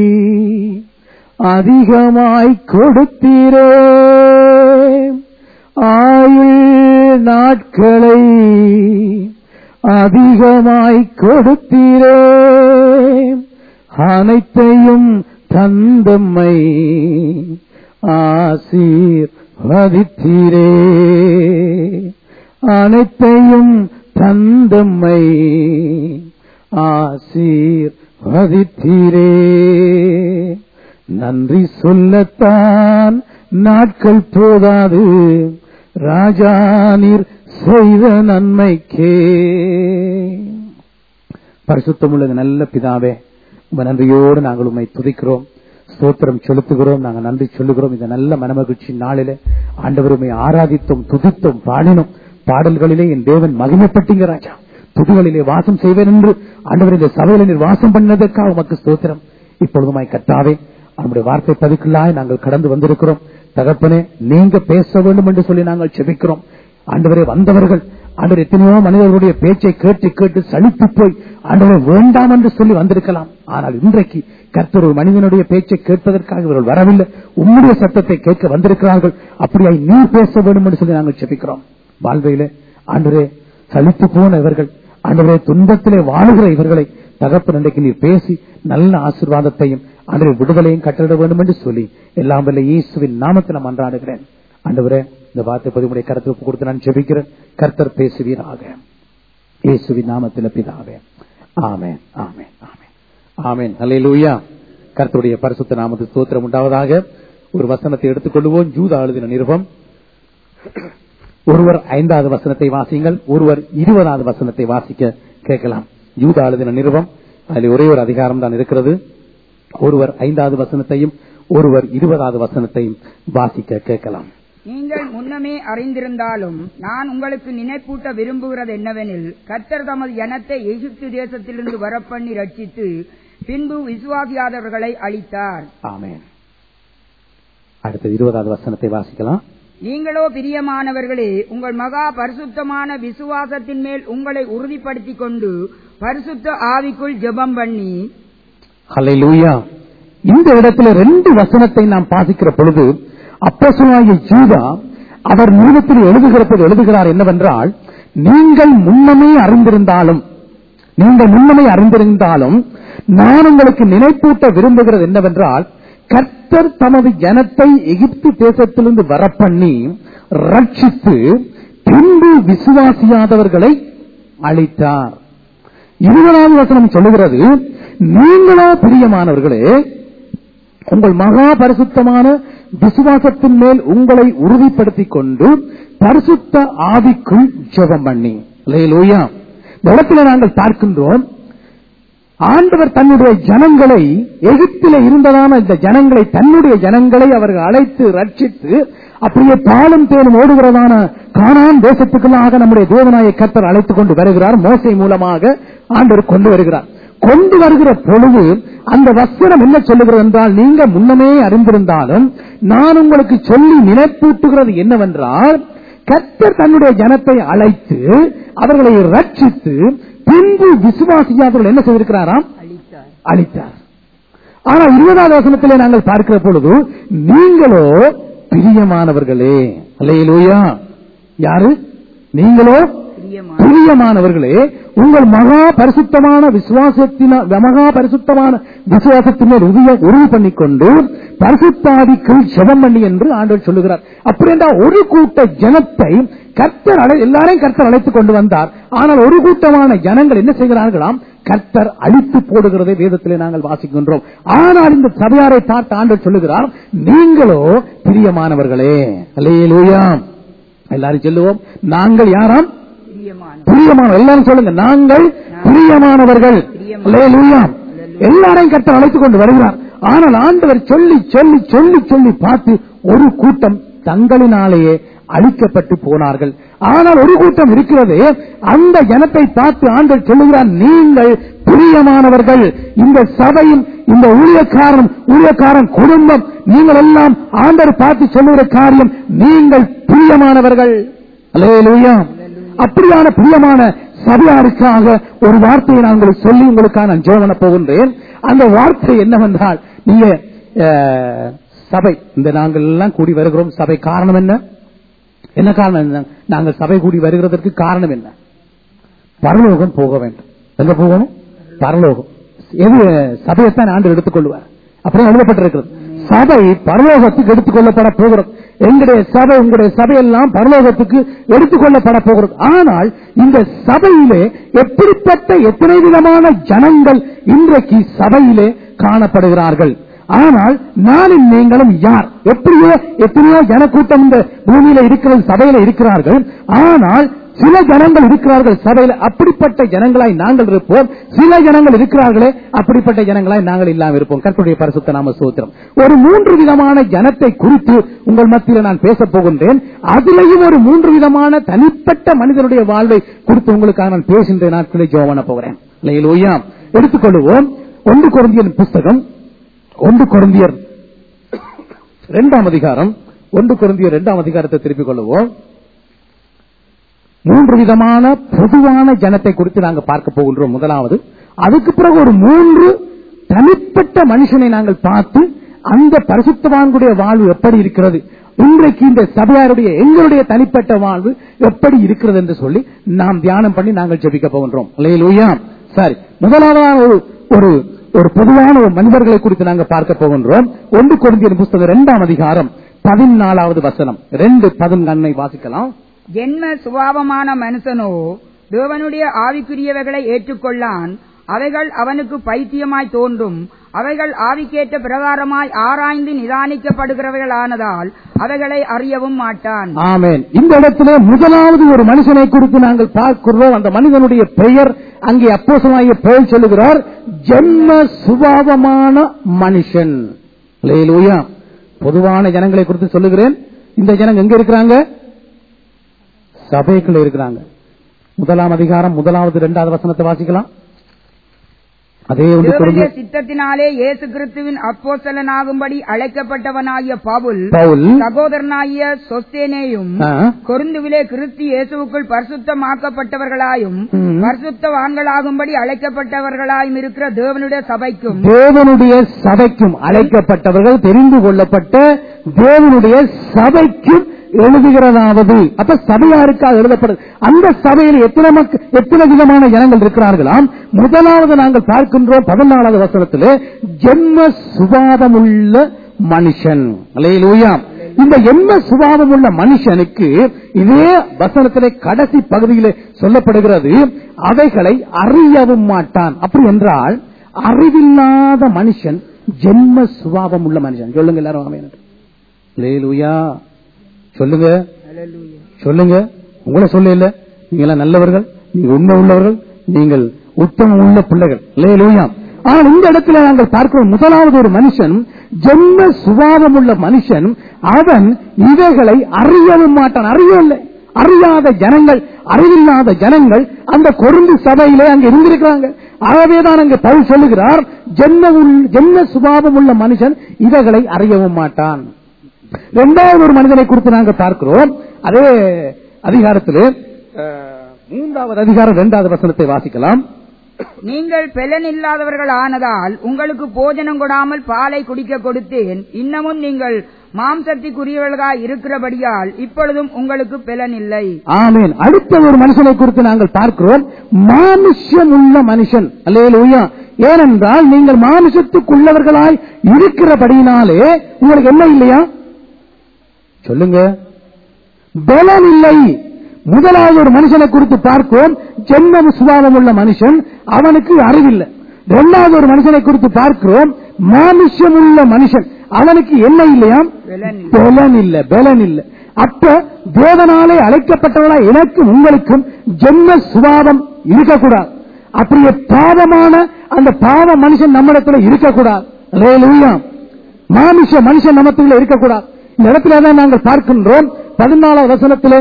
அதிகமாய் கொடுத்தீரே ஆயுள் நாட்களை அதிகமாய் கொடுத்தீரே அனைத்தையும் தந்தம்மை ஆசீர் வதித்தீரே அனைத்தையும் தந்தம்மை ஆசீர் வதித்தீரே நன்றி சொல்லத்தான் நாட்கள் போதாது ராஜா நீர் செய்த நன்மைக்கே பரிசுத்தமுள்ள நல்ல பிதாவே உங்க நன்றியோடு நாங்கள் உண்மை துதிக்கிறோம் ஸ்தோத்திரம் செலுத்துகிறோம் நாங்கள் நன்றி சொல்லுகிறோம் இந்த நல்ல மனமகிழ்ச்சி நாளிலே ஆண்டவருமை ஆராதித்தோம் துதித்தோம் பாடினோம் பாடல்களிலே என் தேவன் மகிமைப்பட்டீங்க ராஜா துதிகளிலே வாசம் செய்வேன் என்று ஆண்டவர் இந்த சபையில நீர் வாசம் பண்ணதற்காக உமக்கு ஸ்தோத்திரம் இப்பொழுதுமாய் கத்தாவே நம்முடைய வார்த்தை பதிக்குள்ளாய் நாங்கள் கடந்து வந்திருக்கிறோம் தகப்பனே நீங்க பேச வேண்டும் என்று சொல்லி நாங்கள் செபிக்கிறோம் ஆண்டவரே வந்தவர்கள் ஆண்டவர் எத்தனையோ மனிதர்களுடைய பேச்சை கேட்டு கேட்டு சலித்து போய் ஆண்டவர் வேண்டாம் என்று சொல்லி வந்திருக்கலாம் ஆனால் இன்றைக்கு கர்த்தர் ஒரு மனிதனுடைய பேச்சை கேட்பதற்காக இவர்கள் வரவில்லை உம்முடைய சத்தத்தை கேட்க வந்திருக்கிறார்கள் அப்படியாய் நீ பேச வேண்டும் என்று சொல்லி நாங்கள் செபிக்கிறோம் வாழ்வையிலே ஆண்டவரே சலித்து போன இவர்கள் ஆண்டவரே துன்பத்திலே வாழுகிற இவர்களை தகப்பன் இன்றைக்கு நீர் பேசி நல்ல ஆசீர்வாதத்தையும் ஆண்டவரை விடுதலையும் கட்டளிட வேண்டும் என்று சொல்லி எல்லாம் வல்ல இயேசுவின் நாமத்தில் நான் மன்றாடுகிறேன் ஆண்டவரே இந்த வார்த்தை பதிமுறை கருத்து ஒப்பு கொடுத்து நான் ஜெபிக்கிறேன் கர்த்தர் பேசுவீராக இயேசுவின் நாமத்தில் பிதாவே ஆமென் ஆமென் ஆமென் ஆமென் ஹalleluya கர்த்தருடைய பரிசுத்த நாமத்துக்கு ஸ்தோத்திரம் உண்டாவதாக ஒரு வசனத்தை எடுத்துக்கொள்வோம் ஜூதா எழுதின நிருபம் ஒருவர் ஐந்தாவது வசனத்தை வாசியுங்கள் ஒருவர் இருபதாவது வசனத்தை வாசிக்க கேட்கலாம் யூதா எழுதின நிருபம் அதில் ஒரே ஒரு அதிகாரம் தான் இருக்கிறது ஒருவர் ஐந்தாவது வசனத்தையும் ஒருவர் இருபதாவது வசனத்தையும் வாசிக்க கேட்கலாம் நீங்கள் முன்னமே அறிந்திருந்தாலும் நான் உங்களுக்கு நினைப்பூட்ட விரும்புகிறது என்னவெனில் கர்த்தர் தமது ஜனத்தை எகிப்து தேசத்திலிருந்து வரப்பண்ணி ரட்சித்து பின்பு விசுவாசியாதவர்களை அளித்தார் ஆமென் அடுத்த இருபதாவது வசனத்தை வாசிக்கலாம் நீங்களோ பிரியமானவர்களே உங்கள் மகா பரிசுத்தமான விசுவாசத்தின் மேல் உங்களை உறுதிப்படுத்திக் கொண்டு பரிசுத்த ஆவிக்குள் ஜெபம் பண்ணி ஹalleluya இந்த இடத்துல ரெண்டு வசனத்தை நாம் வாசிக்கிற பொழுது அப்போஸ்தலனாகிய யூதா அவர் நிருபத்தில் எழுதுகிற போது எழுதுகிறார் என்னவென்றால் நீங்கள் முன்னமே அறிந்திருந்தாலும் நீங்கள் முன்னமே அறிந்திருந்தாலும் நான் உங்களுக்கு நினைப்பூட்ட விரும்புகிறது என்னவென்றால் கர்த்தர் தமது ஜனத்தை எகிப்து தேசத்திலிருந்து வரப்பண்ணி ரட்சித்து பின்பு விசுவாசியாதவர்களை அழித்தார் இருபதாவது வசனம் சொல்லுகிறது நீங்களோ பிரியமானவர்களே உங்கள் மகா பரிசுத்தமான விசுவாசத்தின் மேல் உங்களை உறுதிப்படுத்திக் கொண்டு பரிசுத்த ஆவிக்குள் ஜெபம் பண்ணி லேலூயா இந்த இடத்துல நாங்கள் பார்க்கின்றோம் ஆண்டவர் தன்னுடைய ஜனங்களை எகிப்தில இருந்ததான இந்த ஜனங்களை தன்னுடைய ஜனங்களை அவர்கள் அழைத்து ரட்சித்து அப்படியே பாலும் தேனும் ஓடுகிறதான கானான் தேசத்துக்குள்ளாக நம்முடைய தேவநாய கர்த்தர் அழைத்துக் கொண்டு வருகிறார் மோசை மூலமாக ஆண்டவர் கொண்டு வருகிறார் கொண்டு வருகிற பொழுது அந்த வசனம் என்ன சொல்லுகிறது என்றால் நீங்க முன்னமே அறிந்திருந்தாலும் நான் உங்களுக்கு சொல்லி நினைப்பூட்டுகிறது என்னவென்றால் கர்த்தர் தன்னுடைய ஜனத்தை அழைத்து அவர்களை ரட்சித்து பின்பு விசுவாசியாதவர்கள் என்ன செய்திருக்கிறாராம் அளித்தார் அழித்தார் ஆனா இருபதாவது வசனத்திலே நாங்கள் பார்க்கிற பொழுது நீங்களோ பிரியமானவர்களே அல்லேலூயா யாரு நீங்களோ பிரியமான பிரியமானவர்களே உங்கள் மகா பரிசுத்தமான விசுவாசத்தின மகா பரிசுத்தமான விசுவாசத்தினர் உறுதிய உறுதி பண்ணிக்கொண்டு பரிசுத்தாதிக்குள் ஜெபம் பண்ணி என்று ஆண்டவர் சொல்லுகிறார் அப்படி என்றால் ஒரு கூட்ட ஜனத்தை கர்த்தர் அழை எல்லாரையும் கர்த்தர் அழைத்துக் கொண்டு வந்தார் ஆனால் ஒரு கூட்டமான ஜனங்கள் என்ன செய்கிறார்களாம் கர்த்தர் அழித்து போடுகிறதை வேதத்திலே நாங்கள் வாசிக்கின்றோம் ஆனால் இந்த சபையாரை பார்த்து ஆண்டவர் சொல்லுகிறார் நீங்களோ பிரியமானவர்களே அல்லேலூயா எல்லாரும் சொல்லுவோம் நாங்கள் யாராம் பிரியமான பிரியமான எல்லாரும் சொல்லுங்க நாங்கள் பிரியமானவர்கள் அல்லேலூயா. எல்லாரையும் கர்த்தர் அழைத்துக் கொண்டு வருகிறார் ஆனால் ஆண்டவர் சொல்லி சொல்லி சொல்லி சொல்லி பார்த்து ஒரு கூட்டம் தங்களினாலேயே அழிக்கப்பட்டு போனார்கள் ஆனால் ஒரு கூட்டம் இருக்கிறது அந்த ஜனத்தை பார்த்து ஆண்டவர் சொல்லுகிறார் நீங்கள் பிரியமானவர்கள் இந்த சபையின் இந்த ஊழியக்காரன் ஊழியக்காரன் குடும்பம் நீங்கள் எல்லாம் ஆண்டவர் பார்த்து சொல்லுகிற காரியம் நீங்கள் பிரியமானவர்கள் அல்லேலூயா அப்படியான பிரியமான சபையாருக்காக ஒரு வார்த்தையை நான் உங்களுக்கு சொல்லி உங்களுக்காக நான் ஜோவன போகின்றேன் அந்த வார்த்தை என்னவென்றால் நீங்க அஹ், சபை இந்த நாங்கள் எல்லாம் கூடி வருகிறோம் சபை காரணம் என்ன என்ன காரணம் என்ன நாங்கள் சபை கூடி வருகிறதற்கு காரணம் என்ன பரலோகம் போக வேண்டும் எங்க போகணும் பரலோகம் எது சபையைத்தான் ஆண்டு எடுத்துக்கொள்வார் அப்படியே எழுதப்பட்டிருக்கிறது சபை பரலோகத்துக்கு எடுத்துக்கொள்ளப்பட போகிறது எங்களுடைய சபை உங்களுடைய சபையெல்லாம் பரலோகத்துக்கு எடுத்துக்கொள்ளப்பட போகிறது ஆனால் இந்த சபையிலே எப்படிப்பட்ட எத்தனை விதமான ஜனங்கள் இன்றைக்கு சபையிலே காணப்படுகிறார்கள் ஆனால் நானும் நீங்களும் யார் எப்படியோ எத்தனையோ ஜனக்கூட்டம் இந்த பூமியில இருக்கிறது சபையில இருக்கிறார்கள் ஆனால் சில ஜனங்கள் இருக்கிறார்கள் சபையில அப்படிப்பட்ட ஜனங்களாய் நாங்கள் இருப்போம் சில ஜனங்கள் இருக்கிறார்களே அப்படிப்பட்ட ஜனங்களாய் நாங்கள் இல்லாமல் இருப்போம் கற்புடைய பரிசுத்த நாம சோத்திரம் ஒரு மூன்று விதமான ஜனத்தை குறித்து உங்கள் மத்தியில் நான் பேச போகின்றேன் அதிலேயும் ஒரு மூன்று விதமான தனிப்பட்ட மனிதனுடைய வாழ்வை குறித்து உங்களுக்காக நான் பேசுகின்ற நாட்களை ஜோவன போகிறேன் இல்லையிலோயா எடுத்துக்கொள்வோம் ஒன்று குழந்தையின் புஸ்தகம் ஒன்று குழந்தையர் இரண்டாம் அதிகாரம் ஒன்று குழந்தையர் இரண்டாம் அதிகாரத்தை திருப்பிக் கொள்வோம் மூன்று விதமான பொதுவான ஜனத்தை குறித்து நாங்க பார்க்க போகின்றோம் முதலாவது அதுக்கு பிறகு ஒரு மூன்று தனிப்பட்ட மனுஷனை நாங்கள் பார்த்து அந்த பரிசுத்தவான்களுடைய வாழ்வு எப்படி இருக்கிறது இன்றைக்கு இந்த சபையாருடைய எங்களுடைய தனிப்பட்ட வாழ்வு எப்படி இருக்கிறது என்று சொல்லி நாம் தியானம் பண்ணி நாங்கள் ஜெபிக்க போகின்றோம் இல்லையா சரி முதலாவதான ஒரு ஒரு ஒரு பொதுவான ஒரு மனிதர்களை குறித்து நாங்கள் பார்க்க போகின்றோம் ஒன்று குழந்தையின் புஸ்தகம் இரண்டாம் அதிகாரம் பதினாலாவது வசனம் ரெண்டு பதினொன்னை வாசிக்கலாம் ஜென்ம சுபாவமான மனுஷனோ தேவனுடைய ஆவிக்குரியவைகளை ஏற்றுக்கொள்ளான் அவைகள் அவனுக்கு பைத்தியமாய் தோன்றும் அவைகள் ஆவிக்கேற்ற பிரகாரமாய் ஆராய்ந்து நிதானிக்கப்படுகிறவைகளானதால் அவைகளை அறியவும் மாட்டான் ஆமென் இந்த இடத்துல முதலாவது ஒரு மனுஷனை குறித்து நாங்கள் பார்க்கிறோம் அந்த மனிதனுடைய பெயர் அங்கே அப்போசனாகிய பெயர் சொல்லுகிறார் ஜென்ம சுபாவமான மனுஷன் அல்லேலூயா பொதுவான ஜனங்களை குறித்து சொல்லுகிறேன் இந்த ஜனங்க எங்க இருக்கிறாங்க சபைக்குள்ள இருக்கிறாங்க முதலாம் அதிகாரம் முதலாவது இரண்டாவது வசனத்தை வாசிக்கலாம் அதே ஒன்று தேவனுடைய குழந்தை சித்தத்தினாலே இயேசு கிறிஸ்துவின் அப்போஸ்தலனாகும்படி அழைக்கப்பட்டவனாகிய பவுல் பவுல் சகோதரனாகிய சொஸ்தேனேயும் ஆ, கொருந்துவிலே கிறிஸ்து இயேசுவுக்குள் பரிசுத்தமாக்கப்பட்டவர்களாயும் ம். பரிசுத்தவான்களாகும்படி அழைக்கப்பட்டவர்களாயும் இருக்கிற தேவனுடைய சபைக்கும் தேவனுடைய சபைக்கும் அழைக்கப்பட்டவர்கள் தெரிந்து கொள்ளப்பட்ட தேவனுடைய சபைக்கும் எழுதுகிறதாவது அப்ப சபையாருக்காக எழுதப்படுது அந்த சபையில் எத்தனை மக்கள் எத்தனை விதமான ஜனங்கள் இருக்கிறார்களாம் முதலாவது நாங்கள் பார்க்கின்றோம் பதினாலாவது வசனத்திலே ஜென்ம சுபாவமுள்ள மனுஷன் அல்லேலூயா இந்த என்ன சுபாவமுள்ள மனுஷனுக்கு இதே வசனத்திலே கடைசி பகுதியிலே சொல்லப்படுகிறது அவைகளை அறியவும் மாட்டான் அப்படி என்றால் அறிவில்லாத மனுஷன் ஜென்ம சுபாவம் உள்ள மனுஷன் சொல்லுங்க எல்லாரும் ஆமென் என்று. அல்லேலூயா சொல்லுங்க சொல்லுங்க உங்களை சொல்ல இல்ல நீங்க எல்லாம் நல்லவர்கள் நீங்க உண்மை உள்ளவர்கள் நீங்கள் உத்தமம் உள்ள பிள்ளைகள் அல்லேலூயா ஆனால் இந்த இடத்துல நாங்கள் பார்க்கிறோம் முதலாவது ஒரு மனுஷன் ஜென்ம சுபாவம் உள்ள மனுஷன் அவன் இவைகளை அறியவும் மாட்டான் அறியவில்லை அறியாத ஜனங்கள் அறிவில்லாத ஜனங்கள் அந்த கொருந்து சபையிலே அங்க இருந்திருக்கிறாங்க ஆகவேதான் அங்க பவுல் சொல்லுகிறார் ஜென்ம உள்- ஜென்ம சுபாவம் உள்ள மனுஷன் இவைகளை அறியவும் மாட்டான் இரண்டாவது ஒரு மனிதனை குறித்து நாங்கள் பார்க்கிறோம் அதே அதிகாரத்திலே அஹ், மூன்றாவது அதிகாரம் இரண்டாவது வசனத்தை வாசிக்கலாம் நீங்கள் பெலன் இல்லாதவர்கள் ஆனதால் உங்களுக்கு போஜனம் கொடாமல் பாலை குடிக்க கொடுத்தேன் இன்னமும் நீங்கள் மாம்சத்திற்குரியவர்களாய் இருக்கிறபடியால் இப்பொழுதும் உங்களுக்கு பெலன் இல்லை ஆமேன் அடுத்த ஒரு மனுஷனை குறித்து நாங்கள் பார்க்கிறோம் மானுஷ்யம் உள்ள மனுஷன் அல்லேலூயா ஏனென்றால் நீங்கள் மானுஷத்துக்குள்ளவர்களாய் இருக்கிறபடியினாலே உங்களுக்கு என்ன இல்லையா சொல்லுங்க பலன் இல்லை முதலாவது ஒரு மனுஷனை குறித்து பார்ப்போம் ஜென்ம சுபாவம் உள்ள மனுஷன் அவனுக்கு அறிவில்லை இரண்டாவது ஒரு மனுஷனை குறித்து பார்க்கிறோம் மானுஷ்யம் உள்ள மனுஷன் அவனுக்கு என்ன இல்லையாம் பெலன் இல்லை. பலன் இல்ல பலன் இல்ல அப்ப தேவனாலே அழைக்கப்பட்டவர்களா எனக்கும் உங்களுக்கும் ஜென்ம சுபாவம் இருக்கக்கூடாது அப்படியே பாவமான அந்த பாவ மனுஷன் நம்மிடத்துல இருக்கக்கூடாது அல்லேலூயா. மானுஷ மனுஷன் நமத்துல இருக்கக்கூடாது இந்த இடத்துல தான் நாங்கள் பார்க்கின்றோம் பதினாலாவது வசனத்திலே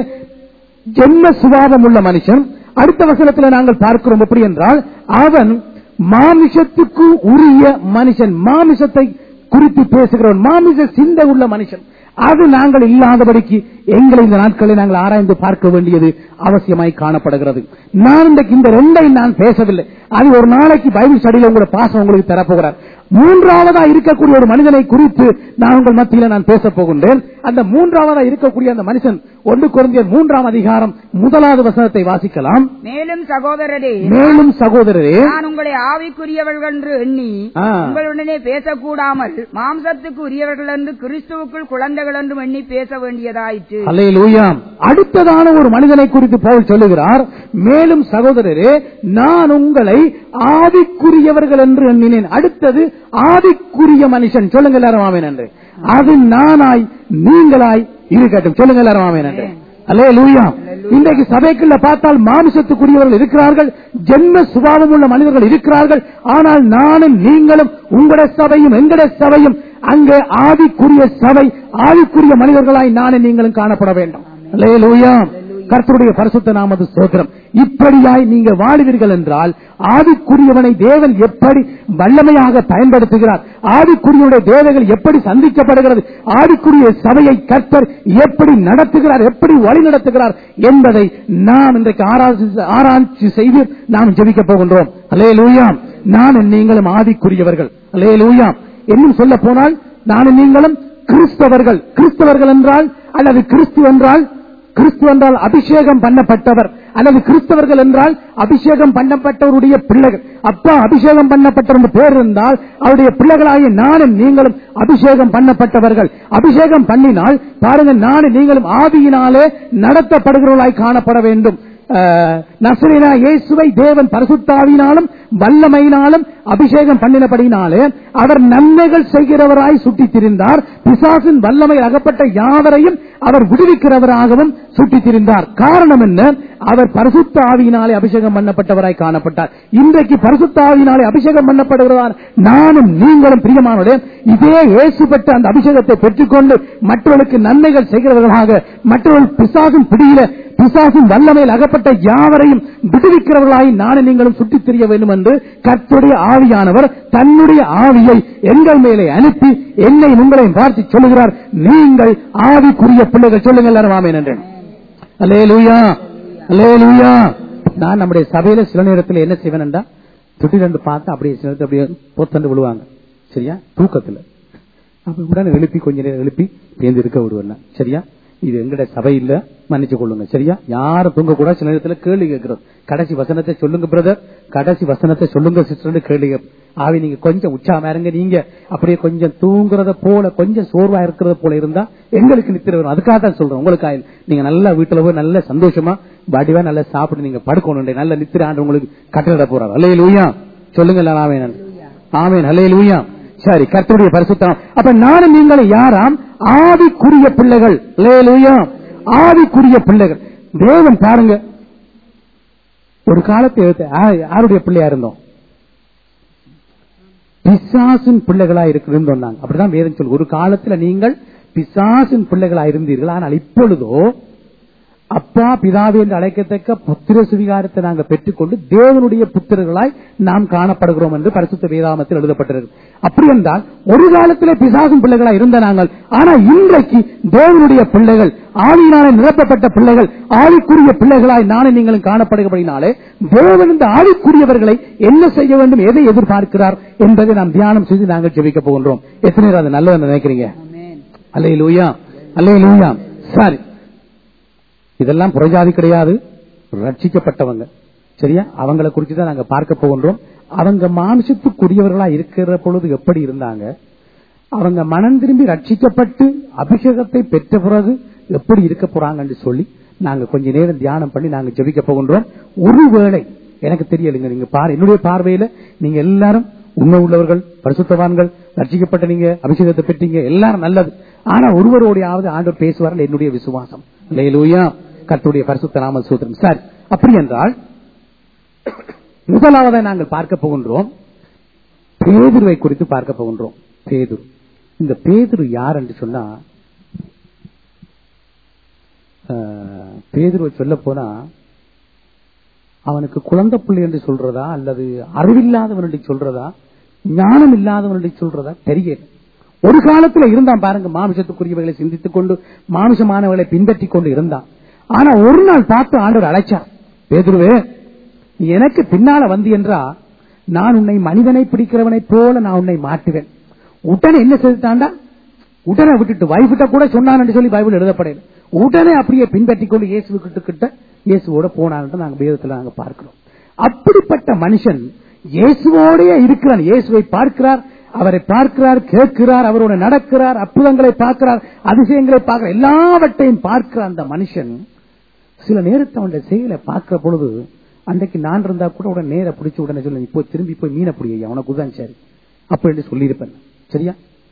ஜென்ம சுபாவம் உள்ள மனுஷன் அடுத்த வசனத்துல நாங்கள் பார்க்கிறோம் எப்படி என்றால் அவன் மாமிசத்துக்கு உரிய மனுஷன் மாமிசத்தை குறித்து பேசுகிறவன் மாமிச சிந்தை உள்ள மனுஷன் அது நாங்கள் இல்லாதபடிக்கு எங்களை இந்த நாட்களில் நாங்கள் ஆராய்ந்து பார்க்க வேண்டியது அவசியமாய் காணப்படுகிறது நான் இன்றைக்கு இந்த ரெண்டை நான் பேசவில்லை அது ஒரு நாளைக்கு பைபிள் ஸ்டடியில் உங்களோட பாசம் உங்களுக்கு தரப்போகிறார் மூன்றாவதா இருக்கக்கூடிய ஒரு மனிதனை குறித்து நான் உங்கள் மத்தியில நான் பேச போகின்றேன் அந்த மூன்றாவதா இருக்கக்கூடிய அந்த மனுஷன் ஒன்று குறைந்த மூன்றாம் அதிகாரம் முதலாவது வசனத்தை வாசிக்கலாம் மேலும் சகோதரரே மேலும் சகோதரரே நான் உங்களை ஆவிக்குரியவர்கள் என்று எண்ணி ஆ. உங்களுடனே பேசக்கூடாமல் மாம்சத்துக்கு உரியவர்கள் என்று கிறிஸ்துவுக்குள் குழந்தைகள் என்றும் எண்ணி பேச வேண்டியதாயிற்று அல்லேலூயா அடுத்ததான ஒரு மனிதனை குறித்து பவுல் சொல்லுகிறார் மேலும் சகோதரரே நான் உங்களை ஆவிக்குரியவர்கள் என்று எண்ணினேன் அடுத்தது ஆவிக்குரிய மனுஷன் சொல்லுங்க எல்லாரும் ஆமேன் என்று அது நானாய் நீங்களாய் இருக்கட்டும் சொல்லுங்க எல்லாரும் ஆமேன் என்று அல்லே லூயா இன்றைக்கு சபைக்குள்ள பார்த்தால் மாமிசத்துக்குரியவர்கள் இருக்கிறார்கள் ஜென்ம சுபாவம் உள்ள மனிதர்கள் இருக்கிறார்கள் ஆனால் நானும் நீங்களும் உங்களுடைய சபையும் எங்களுடைய சபையும் அங்கே ஆவிக்குரிய சபை ஆவிக்குரிய மனிதர்களாய் நானும் நீங்களும் காணப்பட வேண்டும் அல்லேலூயா கர்த்தருடைய பரிசுத்த நாமது ஸ்தோத்திரம் இப்படியாய் நீங்க வாழுவீர்கள் என்றால் ஆவிக்குரியவனை தேவன் எப்படி வல்லமையாக பயன்படுத்துகிறார் ஆவிக்குரியவனுடைய தேவைகள் எப்படி சந்திக்கப்படுகிறது ஆவிக்குரிய சபையை கர்த்தர் எப்படி நடத்துகிறார் எப்படி வழி நடத்துகிறார் என்பதை நாம் இன்றைக்கு ஆராய்ச்சி ஆராய்ச்சி செய்து நாம் ஜெபிக்க போகின்றோம் அலே லூயா நான் நீங்களும் ஆவிக்குரியவர்கள் அலே லூயா இன்னும் சொல்ல போனால் நான் நீங்களும் கிறிஸ்தவர்கள் கிறிஸ்தவர்கள் என்றால் அல்லது கிறிஸ்து என்றால் கிறிஸ்து என்றால் அபிஷேகம் பண்ணப்பட்டவர் அல்லது கிறிஸ்தவர்கள் என்றால் அபிஷேகம் பண்ணப்பட்டவருடைய பிள்ளைகள் அப்பா அபிஷேகம் பண்ணப்பட்டவர் பேர் இருந்தால் அவருடைய பிள்ளைகளாகிய நானும் நீங்களும் அபிஷேகம் பண்ணப்பட்டவர்கள் அபிஷேகம் பண்ணினால் பாருங்க நானும் நீங்களும் ஆவியினாலே நடத்தப்படுகிறவர்களாய் காணப்பட வேண்டும் அஹ், நசரேனா இயேசுவை தேவன் பரிசுத்தாவினாலும் வல்லமையினாலும் அபிஷேகம் பண்ணினபடினாலே அவர் நன்மைகள் செய்கிறவராய் சுற்றித் திரிந்தார் பிசாசின் வல்லமை அகப்பட்ட யாவரையும் அவர் விடுவிக்கிறவராகவும் சுற்றித் திரிந்தார் காரணம் என்ன அவர் பரிசுத்த ஆவியினாலே அபிஷேகம் பண்ணப்பட்டவராய் காணப்பட்டார் இன்றைக்கு பரிசுத்த ஆவியினாலே அபிஷேகம் பண்ணப்படுகிறவர் நானும் நீங்களும் பிரியமானவர்களே இதே இயேசு பெற்ற அந்த அபிஷேகத்தை பெற்றுக்கொண்டு மற்றவர்களுக்கு நன்மைகள் செய்கிறவர்களாக மற்றவர்கள் பிசாசின் பிடியில பிசாசின் வல்லமையில் அகப்பட்ட யாவரையும் விடுவிக்கிறவர்களாய் நானும் நீங்களும் சுற்றித் திரிய வேண்டும் என்று கர்த்தருடைய ஆவியானவர் தன்னுடைய ஆவியை எங்கள் மேலே அனுப்பி என்னை உங்களையும் பார்த்து சொல்லுகிறார் நீங்கள் ஆவிக்குரிய பிள்ளைகள் சொல்லுங்கள் எல்லாரும் ஆமேன் என்றேன் அல்லேலூயா அல்லேலூயா நான் நம்முடைய சபையில சில நேரத்தில் என்ன செய்வேன் என்றா திடீரென்று பார்த்து அப்படியே சில நேரத்துல அப்படியே பொத்தண்டு விழுவாங்க சரியா தூக்கத்துல அப்ப உடனே எழுப்பி கொஞ்ச நேரம் எழுப்பி பேந்து இருக்க விடுவேன் நான். சரியா இது எங்கட சபை இல்ல மன்னிச்சு கொள்ளுங்க சரியா யாரும் தூங்க கூட சில நேரத்துல கேள்வி கேட்கிறோம் கடைசி வசனத்தை சொல்லுங்க பிரதர் கடைசி வசனத்தை சொல்லுங்க சிஸ்டர் கேள்வி கேட்போம். ஆவி நீங்க கொஞ்சம் உற்சாகமா இருங்க நீங்க அப்படியே கொஞ்சம் தூங்குறத போல கொஞ்சம் சோர்வா இருக்கிறத போல இருந்தா எங்களுக்கு நித்திர வரும் அதுக்காக தான் சொல்றேன் உங்களுக்கு நீங்க நல்லா வீட்டுல போய் நல்ல சந்தோஷமா வடிவா நல்லா சாப்பிட்டு நீங்க படுக்கணும் நல்ல நித்திர ஆண்டு உங்களுக்கு கட்டளை போறாரு அல்லையே லூயா சொல்லுங்க எல்லாரும் ஆமேன் ஆமேன் அல்லையே லூயா சரி கர்த்தருடைய பரிசுத்தம் அப்ப நானும் நீங்களும் யாராம் ஆவிக்குரிய பிள்ளைகள் அல்லேலூயா ஆவிக்குரிய பிள்ளைகள் தேவன் பாருங்க ஒரு காலத்தை எடுத்து ஆ- யாருடைய பிள்ளையா இருந்தோம் பிசாசின் பிள்ளைகளா இருக்கிறது சொன்னாங்க அப்படிதான் வேதம் சொல்லு ஒரு காலத்துல நீங்கள் பிசாசின் பிள்ளைகளா இருந்தீர்கள் ஆனால் இப்பொழுதோ அப்பா பிதாவே என்று அழைக்கத்தக்க புத்திர சுவிகாரத்தை நாங்கள் பெற்றுக்கொண்டு தேவனுடைய புத்திரர்களாய் நாம் காணப்படுகிறோம் என்று பரிசுத்த வேதாமத்தில் எழுதப்பட்டிருக்கு அப்படி என்றால் ஒரு காலத்திலே பிசாசும் பிள்ளைகளாய் இருந்த நாங்கள் ஆனா இன்றைக்கு தேவனுடைய பிள்ளைகள் ஆவியினாலே நிரப்பப்பட்ட பிள்ளைகள் ஆவிக்குரிய பிள்ளைகளாய் நானும் நீங்களும் காணப்படுகிறபடினாலே தேவன் இந்த ஆவிக்குரியவர்களை என்ன செய்ய வேண்டும் எதை எதிர்பார்க்கிறார் என்பதை நாம் தியானம் செய்து நாங்கள் ஜெபிக்க போகின்றோம் எத்தனை பேர் அது நல்லது நினைக்கிறீங்க ஆமென் அல்லே லூயா அல்லே லூயா சரி இதெல்லாம் புறஜாதி கிடையாது ரட்சிக்கப்பட்டவங்க சரியா அவங்கள குறித்து தான் நாங்க பார்க்க போகின்றோம் அவங்க மாம்சத்துக்குரியவர்களா இருக்கிற பொழுது எப்படி இருந்தாங்க அவங்க மனம் திரும்பி ரட்சிக்கப்பட்டு அபிஷேகத்தை பெற்ற பிறகு எப்படி இருக்க போறாங்கன்னு சொல்லி நாங்க கொஞ்ச நேரம் தியானம் பண்ணி நாங்க ஜெபிக்க போகின்றோம் ஒருவேளை எனக்கு தெரியலைங்க நீங்க பாரு என்னுடைய பார்வையில நீங்க எல்லாரும் உண்மை உள்ளவர்கள் பரிசுத்தவான்கள் ரட்சிக்கப்பட்ட நீங்க அபிஷேகத்தை பெற்றீங்க எல்லாரும் நல்லது ஆனா ஒருவரோடையாவது ஆண்டவர் பேசுவார்கள் என்னுடைய விசுவாசம் லேலூயா கர்த்தருடைய பரிசுத்த நாம சூத்திரம் சார் அப்படி என்றால் முதலாவதை நாங்கள் பார்க்க போகின்றோம் பேதுருவை குறித்து பார்க்க போகின்றோம் பேதுரு இந்த பேதுரு யார் என்று சொன்னா ஆஹ், பேதுருவை சொல்ல போனா அவனுக்கு குழந்தை பிள்ளை என்று சொல்றதா அல்லது அறிவில்லாதவன் என்று சொல்றதா ஞானம் இல்லாதவன் என்று சொல்றதா தெரியல ஒரு காலத்துல இருந்தான் பாருங்க மாமிசத்துக்குரியவர்களை சிந்தித்துக் கொண்டு மாமிசமானவர்களை பின்பற்றிக் கொண்டு இருந்தான் ஆனா ஒரு நாள் பார்த்து ஆண்டவர் அழைச்சார் பேதுருவே நீ எனக்கு பின்னால வந்து என்றா நான் உன்னை மனிதனை பிடிக்கிறவனைப் போல நான் உன்னை மாற்றுவேன் உடனே என்ன செய்தாண்டா உடனே விட்டுட்டு வைஃபிட்ட கூட சொன்னான் என்று சொல்லி பைபிள் எழுதப்படையில உடனே அப்படியே பின்பற்றிக் கொண்டு இயேசு கிட்ட கிட்ட இயேசுவோட போனான்னு நாங்க வேதத்துல நாங்க பார்க்கிறோம் அப்படிப்பட்ட மனுஷன் இயேசுவோடே இருக்கிறான் இயேசுவை பார்க்கிறார் அவரை பார்க்கிறார் கேட்கிறார் அவரோட நடக்கிறார் அற்புதங்களை பார்க்கிறார் அதிசயங்களை பார்க்கிறார் எல்லாவற்றையும் பார்க்கிற அந்த மனுஷன் சில நேரத்தை அவனுடைய செயலை பார்க்கிற பொழுது அன்றைக்கு நான் இருந்தா கூட உடனே நேர பிடிச்சு உடனே சொல்லி நீ போய் திரும்பி போய் மீனை பிடிங்க அவனுக்கு தான் சரி அப்படின்னு சொல்லியிருப்பேன் சரியா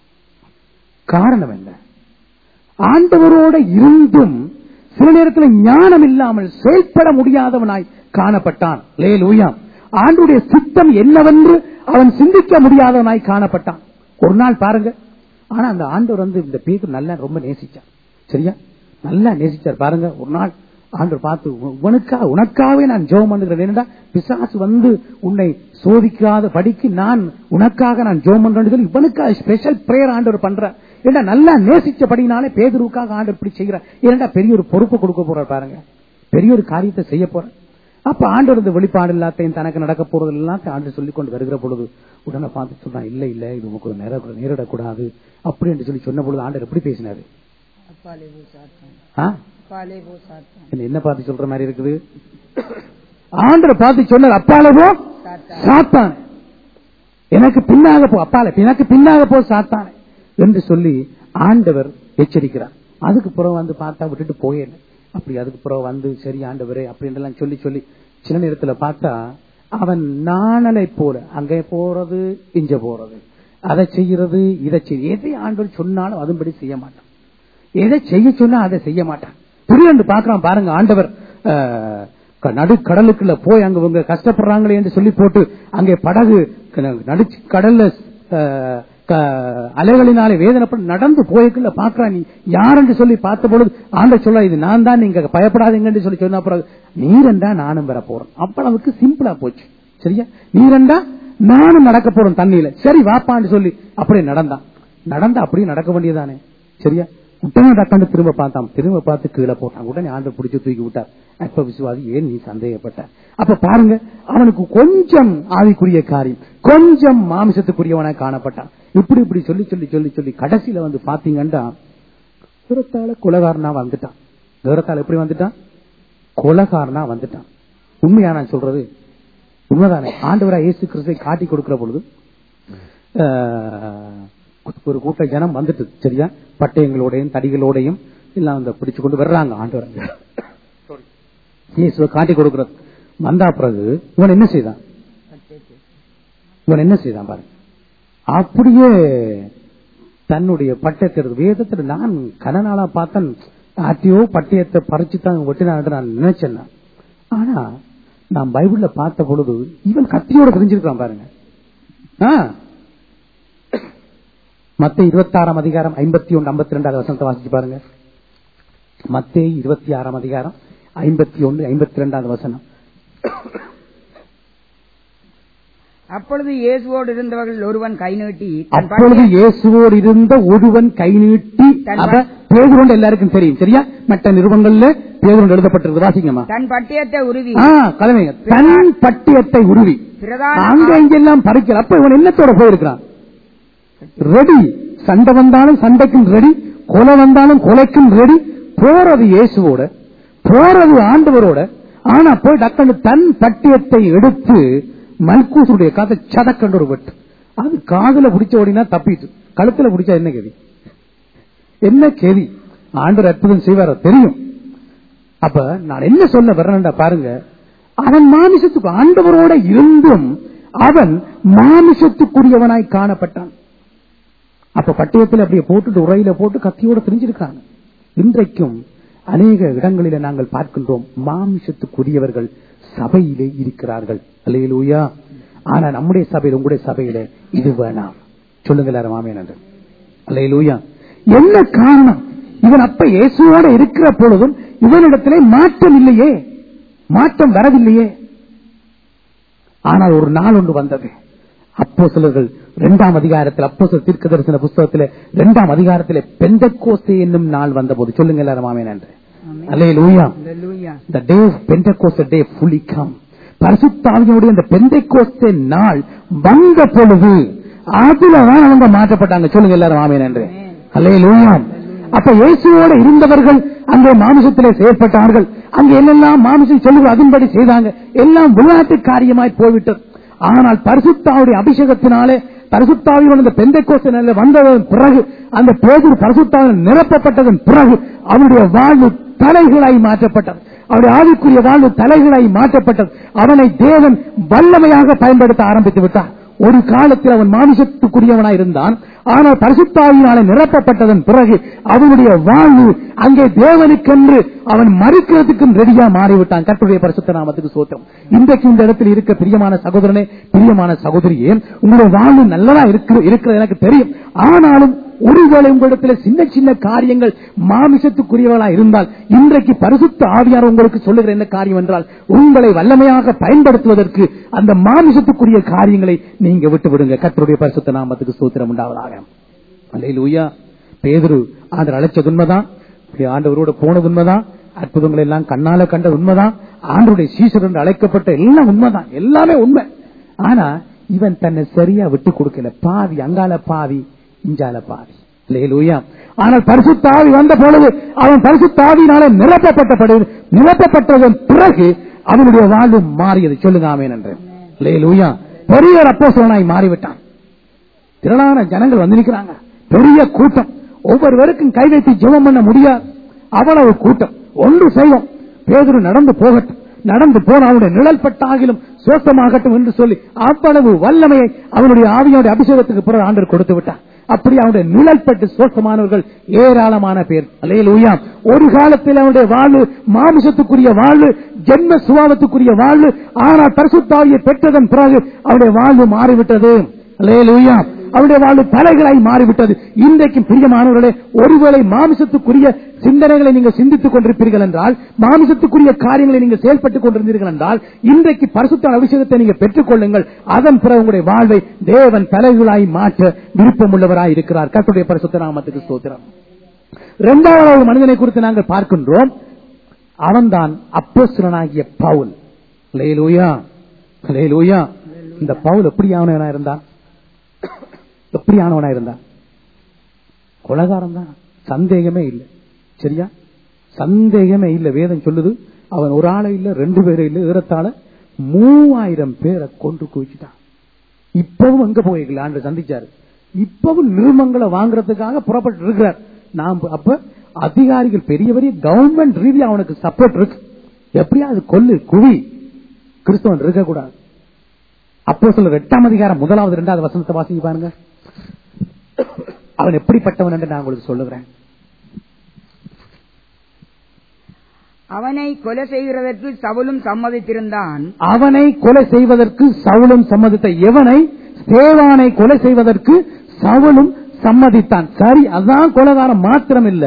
காரணம் என்ன ஆண்டவரோட இருந்தும் சில நேரத்தில் ஞானம் இல்லாமல் செயல்பட முடியாதவனாய் காணப்பட்டான் லேலூயா ஆண்டுடைய சித்தம் என்னவென்று அவன் சிந்திக்க முடியாதவனாய் காணப்பட்டான் ஒரு நாள் பாருங்க ஆனா அந்த ஆண்டவர் வந்து இந்த பேது நல்லா ரொம்ப நேசிச்சார் சரியா நல்லா நேசிச்சார் பாருங்க ஒரு நாள் ஆண்டவர் பார்த்து உ- உனக்காக உனக்காகவே நான் ஜெபம் பண்ணுகிறேன் ஏனென்றா பிசாசு வந்து உன்னை சோதிக்காத படிக்கு நான் உனக்காக நான் ஜெபம் பண்றேன்னு சொல்லி இவனுக்காக ஸ்பெஷல் பிரேயர் ஆண்டவர் பண்ற ஏன்னா நல்லா நேசிச்சபடினாலே பேதுருவுக்காக ஆண்டவர் இப்படி செய்கிறார் ஏன்னா பெரிய ஒரு பொறுப்பு கொடுக்க போறார் பாருங்க பெரிய ஒரு காரியத்தை செய்ய போறார் அப்ப ஆண்டவர் இந்த வெளிப்பாடு எல்லாத்தையும் தனக்கு நடக்க போறது எல்லாத்தையும் ஆண்டு சொல்லிக் கொண்டு வருகிற பொழுது உடனே பார்த்து சொன்னா இல்ல இல்ல இது உனக்கு நேர- நேரிடக்கூடாது அப்படி என்று சொல்லி சொன்ன பொழுது ஆண்டவர் எப்படி பேசினாரு அப்பாலே போ சாத்தான் ஆ? அப்பாலே போ சாத்தான் என்ன என்ன பார்த்து சொல்ற மாதிரி இருக்குது ஆண்டரை பார்த்து சொன்னார் அப்பாலவோ சாத்தான் சாத்தான் எனக்கு பின்னாக போ அப்பால எனக்கு பின்னாக போ சாத்தான் என்று சொல்லி ஆண்டவர் எச்சரிக்கிறார் அதுக்கு பிறகு வந்து பார்த்தா விட்டுட்டு போயிடல அப்படி அதுக்கு பிறகு வந்து சரி ஆண்டவரே அப்படின்றலாம் சொல்லி சொல்லி சில நேரத்துல பார்த்தா அவன் நாணலை போல அங்கே போறது இங்க போறது அதை செய்யறது இதை செய்ய எதை ஆண்டவர் சொன்னாலும் அதுபடி செய்ய மாட்டான் எதை செய்ய சொன்னா அதை செய்ய மாட்டான் புரியண்டு பாக்குறான் பாருங்க ஆண்டவர் அஹ், க- நடு கடலுக்குள்ள போய் அங்க இவங்க கஷ்டப்படுறாங்களே என்று சொல்லி போட்டு அங்கே படகு க- நடு கடல்ல அஹ், க- அலைகளினாலே வேதனைப்பட்டு நடந்து போய்க்குள்ள பாக்குறான் நீ யார் என்று சொல்லி பார்த்த பொழுது ஆண்டவர் சொல்ல இது நான் தான் நீங்க பயப்படாதீங்க என்று சொல்லி சொன்ன பிறகு நீரண்டா நானும் வர போறேன் அவ்வளவுக்கு சிம்பிளா போச்சு சரியா நீரண்டா நானும் நடக்க போறேன் தண்ணியில சரி வாப்பான்னு சொல்லி அப்படியே நடந்தான் நடந்தா அப்படியே நடக்க வேண்டியதானே சரியா உடனே டக்காண்டு திரும்ப பார்த்தான் திரும்ப பார்த்து கீழே போட்டான் உடனே ஆண்டு பிடிச்சு தூக்கி விட்டார் அப்ப விசுவாதி ஏன் நீ சந்தேகப்பட்ட அப்ப பாருங்க அவனுக்கு கொஞ்சம் ஆவிக்குரிய காரியம் கொஞ்சம் மாமிசத்துக்குரியவனாய் காணப்பட்டான் இப்படி இப்படி சொல்லி சொல்லி சொல்லி சொல்லி கடைசியில வந்து பாத்தீங்கன்னா தூரத்தால குலகாரனா வந்துட்டான் தூரத்தால எப்படி வந்துட்டான் கொலகாரனா வந்துட்டான் உண்மையா நான் சொல்றது உண்மைதானே ஆண்டவரா இயேசு கிறிஸ்தை காட்டி கொடுக்கிற பொழுது ஆஹ், ஒரு கூட்ட ஜனம் வந்துட்டு சரியா பட்டயங்களோடையும் தடிகளோடையும் எல்லாம் அந்த பிடிச்சு கொண்டு வர்றாங்க ஆண்டவர் இயேசுவை காட்டி கொடுக்கிறது வந்தா பிறகு இவன் என்ன செய்தான் இவன் என்ன செய்தான் பாருங்க அப்படியே தன்னுடைய பட்டயத்தை எடுத்து- வேதத்துல நான் கனநாளா பார்த்தேன் ஆட்டியோ பட்டயத்தை பறிச்சு தான் வெட்டினான் நான் நினைச்சேன் நான். ஆனா நான் பைபிள்ல பார்த்த பொழுது இவன் கத்தியோட தெரிஞ்சிருக்கான் பாருங்க ஆ. மத்த இருபத்தாறாம் அதிகாரம் ஐம்பத்தி ஒன்று ஐம்பத்தி ரெண்டாவது வசனத்தை வாசிச்சு பாருங்க மத்தேயு இருபத்தி ஆறாம் அதிகாரம் ஐம்பத்தி ஒன்று ஐம்பத்தி ரெண்டாவது வசனம் அப்பொழுது இயேசுவோடு இருந்தவர்கள் ஒருவன் கை நீட்டி தன் அப்பொழுது பட்டியை- இயேசுவோடு இருந்த ஒருவன் கை நீட்டி தன் அவ பேதுருண்டு எல்லாருக்கும் தெரியும் சரியா மற்ற நிறுவனங்கள்ல பேதுருண்டு எழுதப்பட்டிருக்கு வாசிங்கம்மா தன் பட்டியத்தை உருவி ஆ, கலவைங்க தன் பட்டியத்தை உருவி பிரதான அங்க இங்கெல்லாம் பறிக்கல அப்ப இவன் என்னத்தோட போயிருக்கிறான் ரெடி சண்டை வந்தாலும் சண்டைக்கும் ரெடி கொலை வந்தாலும் கொலைக்கும் ரெடி போறது இயேசுவோட போறது ஆண்டவரோட ஆனா போய் டக்குனு தன் பட்டியத்தை எடுத்து மல்கூசுடைய காதை சதக்கண்டு ஒரு வெட்டு அது காதுல பிடிச்ச ஓடினா தப்பிட்டு கழுத்துல பிடிச்சா என்ன கதி என்ன கெதி ஆண்டவர் அற்புதம் செய்வார தெரியும் அப்ப நான் என்ன சொல்ல வர்றேன்டா பாருங்க அவன் மாமிசத்துக்கு ஆண்டவரோட இருந்தும் அவன் மாமிசத்துக்குரியவனாய் காணப்பட்டான் அப்ப பட்டயத்தில் அப்படியே போட்டுட்டு உரையில போட்டு கத்தியோட தெரிஞ்சிருக்காங்க இன்றைக்கும் அநேக இடங்களில நாங்கள் பார்க்கின்றோம் மாமிசத்துக்குரியவர்கள் சபையிலே இருக்கிறார்கள் அல்லையிலூயா ஆனா நம்முடைய சபையில் உங்களுடைய சபையில இது வேணாம் சொல்லுங்க எல்லாரும் ஆமே நன்று அல்லையிலூயா என்ன காரணம் இவன் அப்ப இயேசுவோட இருக்கிற பொழுதும் இவனிடத்திலே மாற்றம் இல்லையே மாற்றம் வரவில்லையே ஆனால் ஒரு நாள் ஒன்று வந்தது அப்போ சிலர்கள் இரண்டாம் அதிகாரத்தில் அப்போ சில தீர்க்க தரிசன புஸ்தகத்தில் இரண்டாம் அதிகாரத்தில் பெந்தக்கோஸ்தே என்னும் நாள் வந்தபோது சொல்லுங்க எல்லாரும் ஆமே நன்று அல்லையிலூயா Hallelujah. the day of Pentecost day fully come பரிசுத்தாவினுடைய அந்த பெந்தைக்கோஸ்தே நாள் வந்த பொழுது அதுலதான் அவங்க மாற்றப்பட்டாங்க சொல்லுங்க எல்லாரும் ஆமேன் என்று அல்லேலூயா அப்ப இயேசுவோட இருந்தவர்கள் அங்கே மாமிசத்திலே செயற்பட்டார்கள் அங்கே என்னெல்லாம் மாமிசம் சொல்லுவது அதன்படி செய்தாங்க எல்லாம் விளையாட்டு காரியமாய் போய்விட்டது ஆனால் பரிசுத்தாவுடைய அபிஷேகத்தினாலே பரிசுத்தாவியோட இந்த பெந்தைக்கோஸ்தே நாளில் வந்ததன் பிறகு அந்த பேதூர் பரிசுத்தாவில் நிரப்பப்பட்டதன் பிறகு அவருடைய வாழ்வு தலைகளாய் மாற்றப்பட்டது அவருடைய ஆவிக்குரிய வாழ்வு தலைகளாய் மாற்றப்பட்டது அவனை தேவன் வல்லமையாக பயன்படுத்த ஆரம்பித்து விட்டார் ஒரு காலத்தில் அவன் மாமிசத்துக்குரியவனாய் இருந்தான் ஆனால் பரிசுத்தாவினாலே நிரப்பப்பட்டதன் பிறகு அவனுடைய வாழ்வு அங்கே தேவனுக்கென்று அவன் மறுக்கிறதுக்கும் ரெடியா மாறிவிட்டான் கர்த்தருடைய பரிசுத்த நாமத்துக்கு சோத்திரம் இன்றைக்கு இந்த இடத்தில் இருக்க பிரியமான சகோதரனே பிரியமான சகோதரியே உங்களுடைய வாழ்வு நல்லதா இருக்கிற இருக்கிறது எனக்கு தெரியும் ஆனாலும் ஒருவேளை உங்களிடத்தில் சின்ன சின்ன காரியங்கள் மாமிசத்துக்குரியவர்களா இருந்தால் இன்றைக்கு பரிசுத்த ஆவியார் உங்களுக்கு சொல்லுகிற என்ன காரியம் என்றால் உங்களை வல்லமையாக பயன்படுத்துவதற்கு அந்த மாமிசத்துக்குரிய காரியங்களை நீங்க விட்டு விடுங்க கர்த்தருடைய பரிசுத்த நாமத்துக்கு சூத்திரம் உண்டாவதாக அல்லேலூயா பேதுரு ஆண்டர் அழைச்சது உண்மைதான் இப்படி ஆண்டவரோட போனது உண்மைதான் அற்புதங்கள் எல்லாம் கண்ணால கண்ட உண்மைதான் ஆண்டருடைய சீசர் என்று அழைக்கப்பட்ட எல்லாம் உண்மைதான் எல்லாமே உண்மை ஆனா இவன் தன்னை சரியா விட்டு கொடுக்கல பாவி அங்கால பாவி இஞ்சால பாவி அல்லேலூயா ஆனால் பரிசுத்தாவி வந்த பொழுது அவன் பரிசுத்தாவினாலே நிரப்பப்பட்ட நிரப்பப்பட்டதன் பிறகு அவனுடைய வாழ்வு மாறியது சொல்லுங்க ஆமேன் என்று அல்லேலூயா பெரிய அப்போஸ்தலனாய் மாறிவிட்டான் திரளான ஜனங்கள் வந்து நிற்கிறாங்க பெரிய கூட்டம் ஒவ்வொருவருக்கும் கை வைத்து ஜெபம் பண்ண முடியாது அவ்வளவு கூட்டம் ஒன்று செய்வோம் பேதுரு நடந்து போகட்டும் நடந்து போன அவனுடைய நிழல் பட்டாகிலும் சோத்தமாகட்டும் என்று சொல்லி அவ்வளவு வல்லமையை அவனுடைய ஆவியோட அபிஷேகத்துக்கு பிறகு ஆண்டர் கொடுத்து விட்டார் அப்படி அவனுடைய நிழல் பட்டு சோத்தமானவர்கள் ஏராளமான பேர் அலையலூயா ஒரு காலத்தில் அவனுடைய வாழ்வு மாமிசத்துக்குரிய வாழ்வு ஜென்ம சுபாவத்துக்குரிய வாழ்வு ஆனால் பரிசுத்தாவியை பெற்றதன் பிறகு அவருடைய வாழ்வு மாறிவிட்டது அலையலூயா அவருடைய வாழ்வு தலைகளாய் மாறிவிட்டது இன்றைக்கும் பிரியமானவர்களே ஒருவேளை மாமிசத்துக்குரிய சிந்தனைகளை நீங்கள் சிந்தித்துக் கொண்டிருப்பீர்கள் என்றால் மாமிசத்துக்குரிய காரியங்களை நீங்கள் செயல்பட்டுக் கொண்டிருந்தீர்கள் என்றால் இன்றைக்கு பரிசுத்த அபிஷேகத்தை நீங்கள் பெற்றுக் கொள்ளுங்கள் அதன் பிறகு உங்களுடைய வாழ்வை தேவன் தலைகளாய் மாற்ற விருப்பம் உள்ளவராய் இருக்கிறார் கர்த்தருடைய பரிசுத்த நாமத்துக்கு ஸ்தோத்திரம் இரண்டாவது ஒரு மனிதனை குறித்து நாங்கள் பார்க்கின்றோம் அவன்தான் அப்போஸ்தலனாகிய பவுல் லேலூயா லேலூயா இந்த பவுல் எப்படியானவனா இருந்தான் எப்படியானவனா இருந்தான் கொலகாரம் தான் சந்தேகமே இல்லை சரியா சந்தேகமே இல்லை வேதம் சொல்லுது அவன் ஒரு ஆளை இல்ல ரெண்டு பேரை இல்ல ஏறத்தாழ மூவாயிரம் பேரை கொண்டு குவிச்சுட்டான் இப்பவும் எங்க போயிருக்கல ஆண்டு சந்திச்சாரு இப்பவும் நிருமங்களை வாங்குறதுக்காக புறப்பட்டு இருக்கிறார் நாம் அப்ப அதிகாரிகள் பெரிய பெரிய கவர்மெண்ட் ரீதியா அவனுக்கு சப்போர்ட் இருக்கு எப்படியா அது கொல்லு குவி கிறிஸ்தவன் இருக்கக்கூடாது அப்போ சொல்ல எட்டாம் அதிகாரம் முதலாவது இரண்டாவது வசனத்தை வாசிக்க பாருங்க அவன் எப்படிப்பட்டவன் என்று நான் உங்களுக்கு சொல்லுகிறேன் அவனை கொலை செய்கிறதற்கு சவுலும் சம்மதித்திருந்தான் அவனை கொலை செய்வதற்கு சவுலும் சம்மதித்த எவனை சேவானை கொலை செய்வதற்கு சவுலும் சம்மதித்தான் சரி அதான் கொலைகாரம் மாத்திரம் இல்ல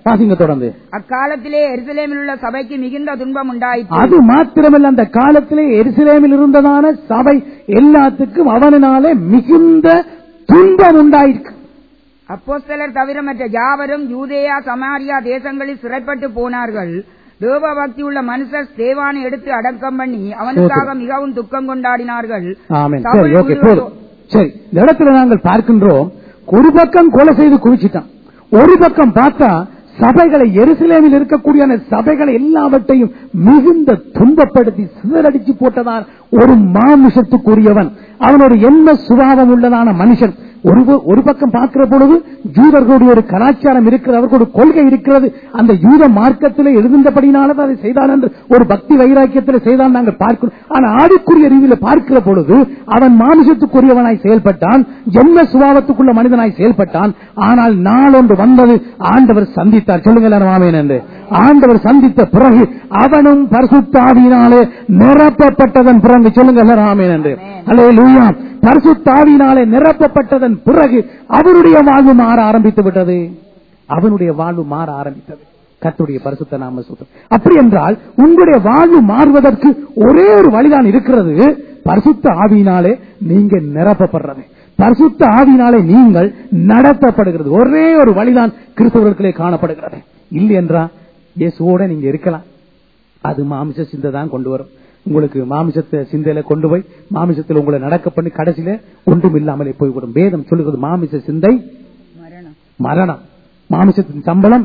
வாசிங்க தொடர்ந்து அக்காலத்திலே எருசலேமில் உள்ள சபைக்கு மிகுந்த துன்பம் உண்டாயிற்று அது மாத்திரமல்ல அந்த காலத்திலே எருசலேமில் இருந்ததான சபை எல்லாத்துக்கும் அவனாலே மிகுந்த துன்பம் உண்டாயிருக்கு அப்போஸ்தலர் தவிர மற்ற யாவரும் யூதேயா சமாரியா தேசங்களில் சிறைப்பட்டு போனார்கள் தேவ பக்தி உள்ள மனுஷர் ஸ்தேவானை எடுத்து அடக்கம் பண்ணி அவனுக்காக மிகவும் துக்கம் கொண்டாடினார்கள் ஆமென் சவுல் சரி ஓகே உயிரோடு- போதும் சரி இந்த இடத்துல நாங்கள் பார்க்கின்றோம் ஒரு பக்கம் கொலை செய்து குவிச்சிட்டான் ஒரு பக்கம் பார்த்தா சபைகளை எருசலேமில் இருக்கக்கூடிய அந்த சபைகளை எல்லாவற்றையும் மிகுந்த துன்பப்படுத்தி சிதறடிச்சு போட்டதான் ஒரு மாமிசத்துக்குரியவன் அவனோட என்ன சுபாவம் உள்ளதான மனுஷன் ஒரு ப- ஒரு பக்கம் பார்க்கிற பொழுது ஜூதர்களுடைய ஒரு கலாச்சாரம் இருக்கிறது அவர்களுடைய ஒரு கொள்கை இருக்கிறது அந்த யூத மார்க்கத்தில் எழுந்தபடினால அதை செய்தான் என்று ஒரு பக்தி வைராக்கியத்தில் செய்தான் நாங்கள் பார்க்கிறோம் ஆனா ஆடிக்குரிய ரீதியில் பார்க்கிற பொழுது அவன் மாமிசத்துக்குரியவனாய் செயல்பட்டான் என்ன சுபாவத்துக்குள்ள மனிதனாய் செயல்பட்டான் ஆனால் நாளொன்று வந்தது ஆண்டவர் சந்தித்தார் சொல்லுங்கள் மாமேன் என்று ஆண்டவர் சந்தித்த பிறகு அவனும் பரிசுத்தாவியினாலே நிரப்பப்பட்டதன் பிறகு சொல்லுங்கள் ராமேன் என்று அல்லே லூயா பரிசுத்தாவியினாலே நிரப்பப்பட்டதன் பிறகு அவருடைய வாழ்வு மாற ஆரம்பித்து விட்டது அவனுடைய வாழ்வு மாற ஆரம்பித்தது கர்த்தருடைய பரிசுத்த நாம சுத்தம் அப்படி என்றால் உங்களுடைய வாழ்வு மாறுவதற்கு ஒரே ஒரு வழிதான் இருக்கிறது பரிசுத்த ஆவியினாலே நீங்க நிரப்பப்படுறது பரிசுத்த ஆவியினாலே நீங்கள் நடத்தப்படுகிறது ஒரே ஒரு வழிதான் கிறிஸ்தவர்களுக்குள்ளே காணப்படுகிறது இல்லை என்றா இயேசுவோட நீங்க இருக்கலாம் அது மாமிச சிந்தை தான் கொண்டு வரும் உங்களுக்கு மாமிசத்தை சிந்தையில கொண்டு போய் மாமிசத்தில் உங்களை நடக்க பண்ணி கடைசியில ஒன்றும் இல்லாமலே போய்விடும் வேதம் சொல்லுகிறது மாமிச சிந்தை மரணம் மரணம் மாமிசத்தின் சம்பளம்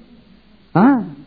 ஆ,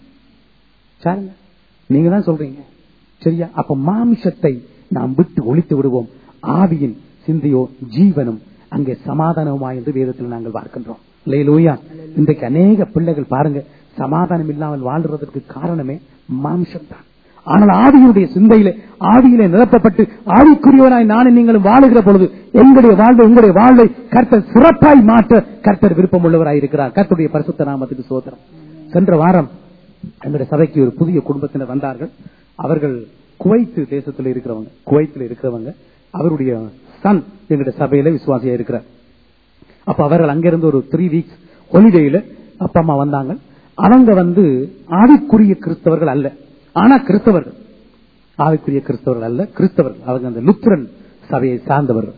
சாருங்க நீங்க தான் சொல்றீங்க சரியா அப்ப மாமிசத்தை நாம் விட்டு ஒழித்து விடுவோம் ஆவியின் சிந்தையோ ஜீவனும் அங்கே சமாதானமா என்று வேதத்தில் நாங்கள் பார்க்கின்றோம் லேலூயா இன்றைக்கு அநேக பிள்ளைகள் பாருங்க சமாதானம் இல்லாமல் வாழ்றதற்கு காரணமே மாம்சம் தான் ஆனால் ஆவியுடைய சிந்தையிலே ஆவியிலே நிரப்பப்பட்டு ஆவிக்குரியவனாய் நானும் நீங்களும் வாழுகிற பொழுது எங்களுடைய வாழ்வை உங்களுடைய வாழ்வை கர்த்தர் சிறப்பாய் மாற்ற கர்த்தர் விருப்பம் உள்ளவராய் இருக்கிறார் கர்த்தருடைய பரிசுத்த நாமத்துக்கு சோதரம் சென்ற வாரம் எங்களுடைய சபைக்கு ஒரு புதிய குடும்பத்தினர் வந்தார்கள் அவர்கள் குவைத்து தேசத்தில் இருக்கிறவங்க குவைத்தில் இருக்கிறவங்க அவருடைய சன் எங்களுடைய சபையில விசுவாசியா இருக்கிறார் அப்ப அவர்கள் அங்கிருந்து ஒரு த்ரீ வீக்ஸ் ஹாலிடேயில அப்பா அம்மா வந்தாங்க அவங்க வந்து ஆவிக்குரிய கிறிஸ்தவர்கள் அல்ல ஆனா கிறிஸ்தவர்கள் ஆவிக்குரிய கிறிஸ்தவர்கள் அல்ல கிறிஸ்தவர்கள் அவங்க அந்த லுத்ரன் சபையை சார்ந்தவர்கள்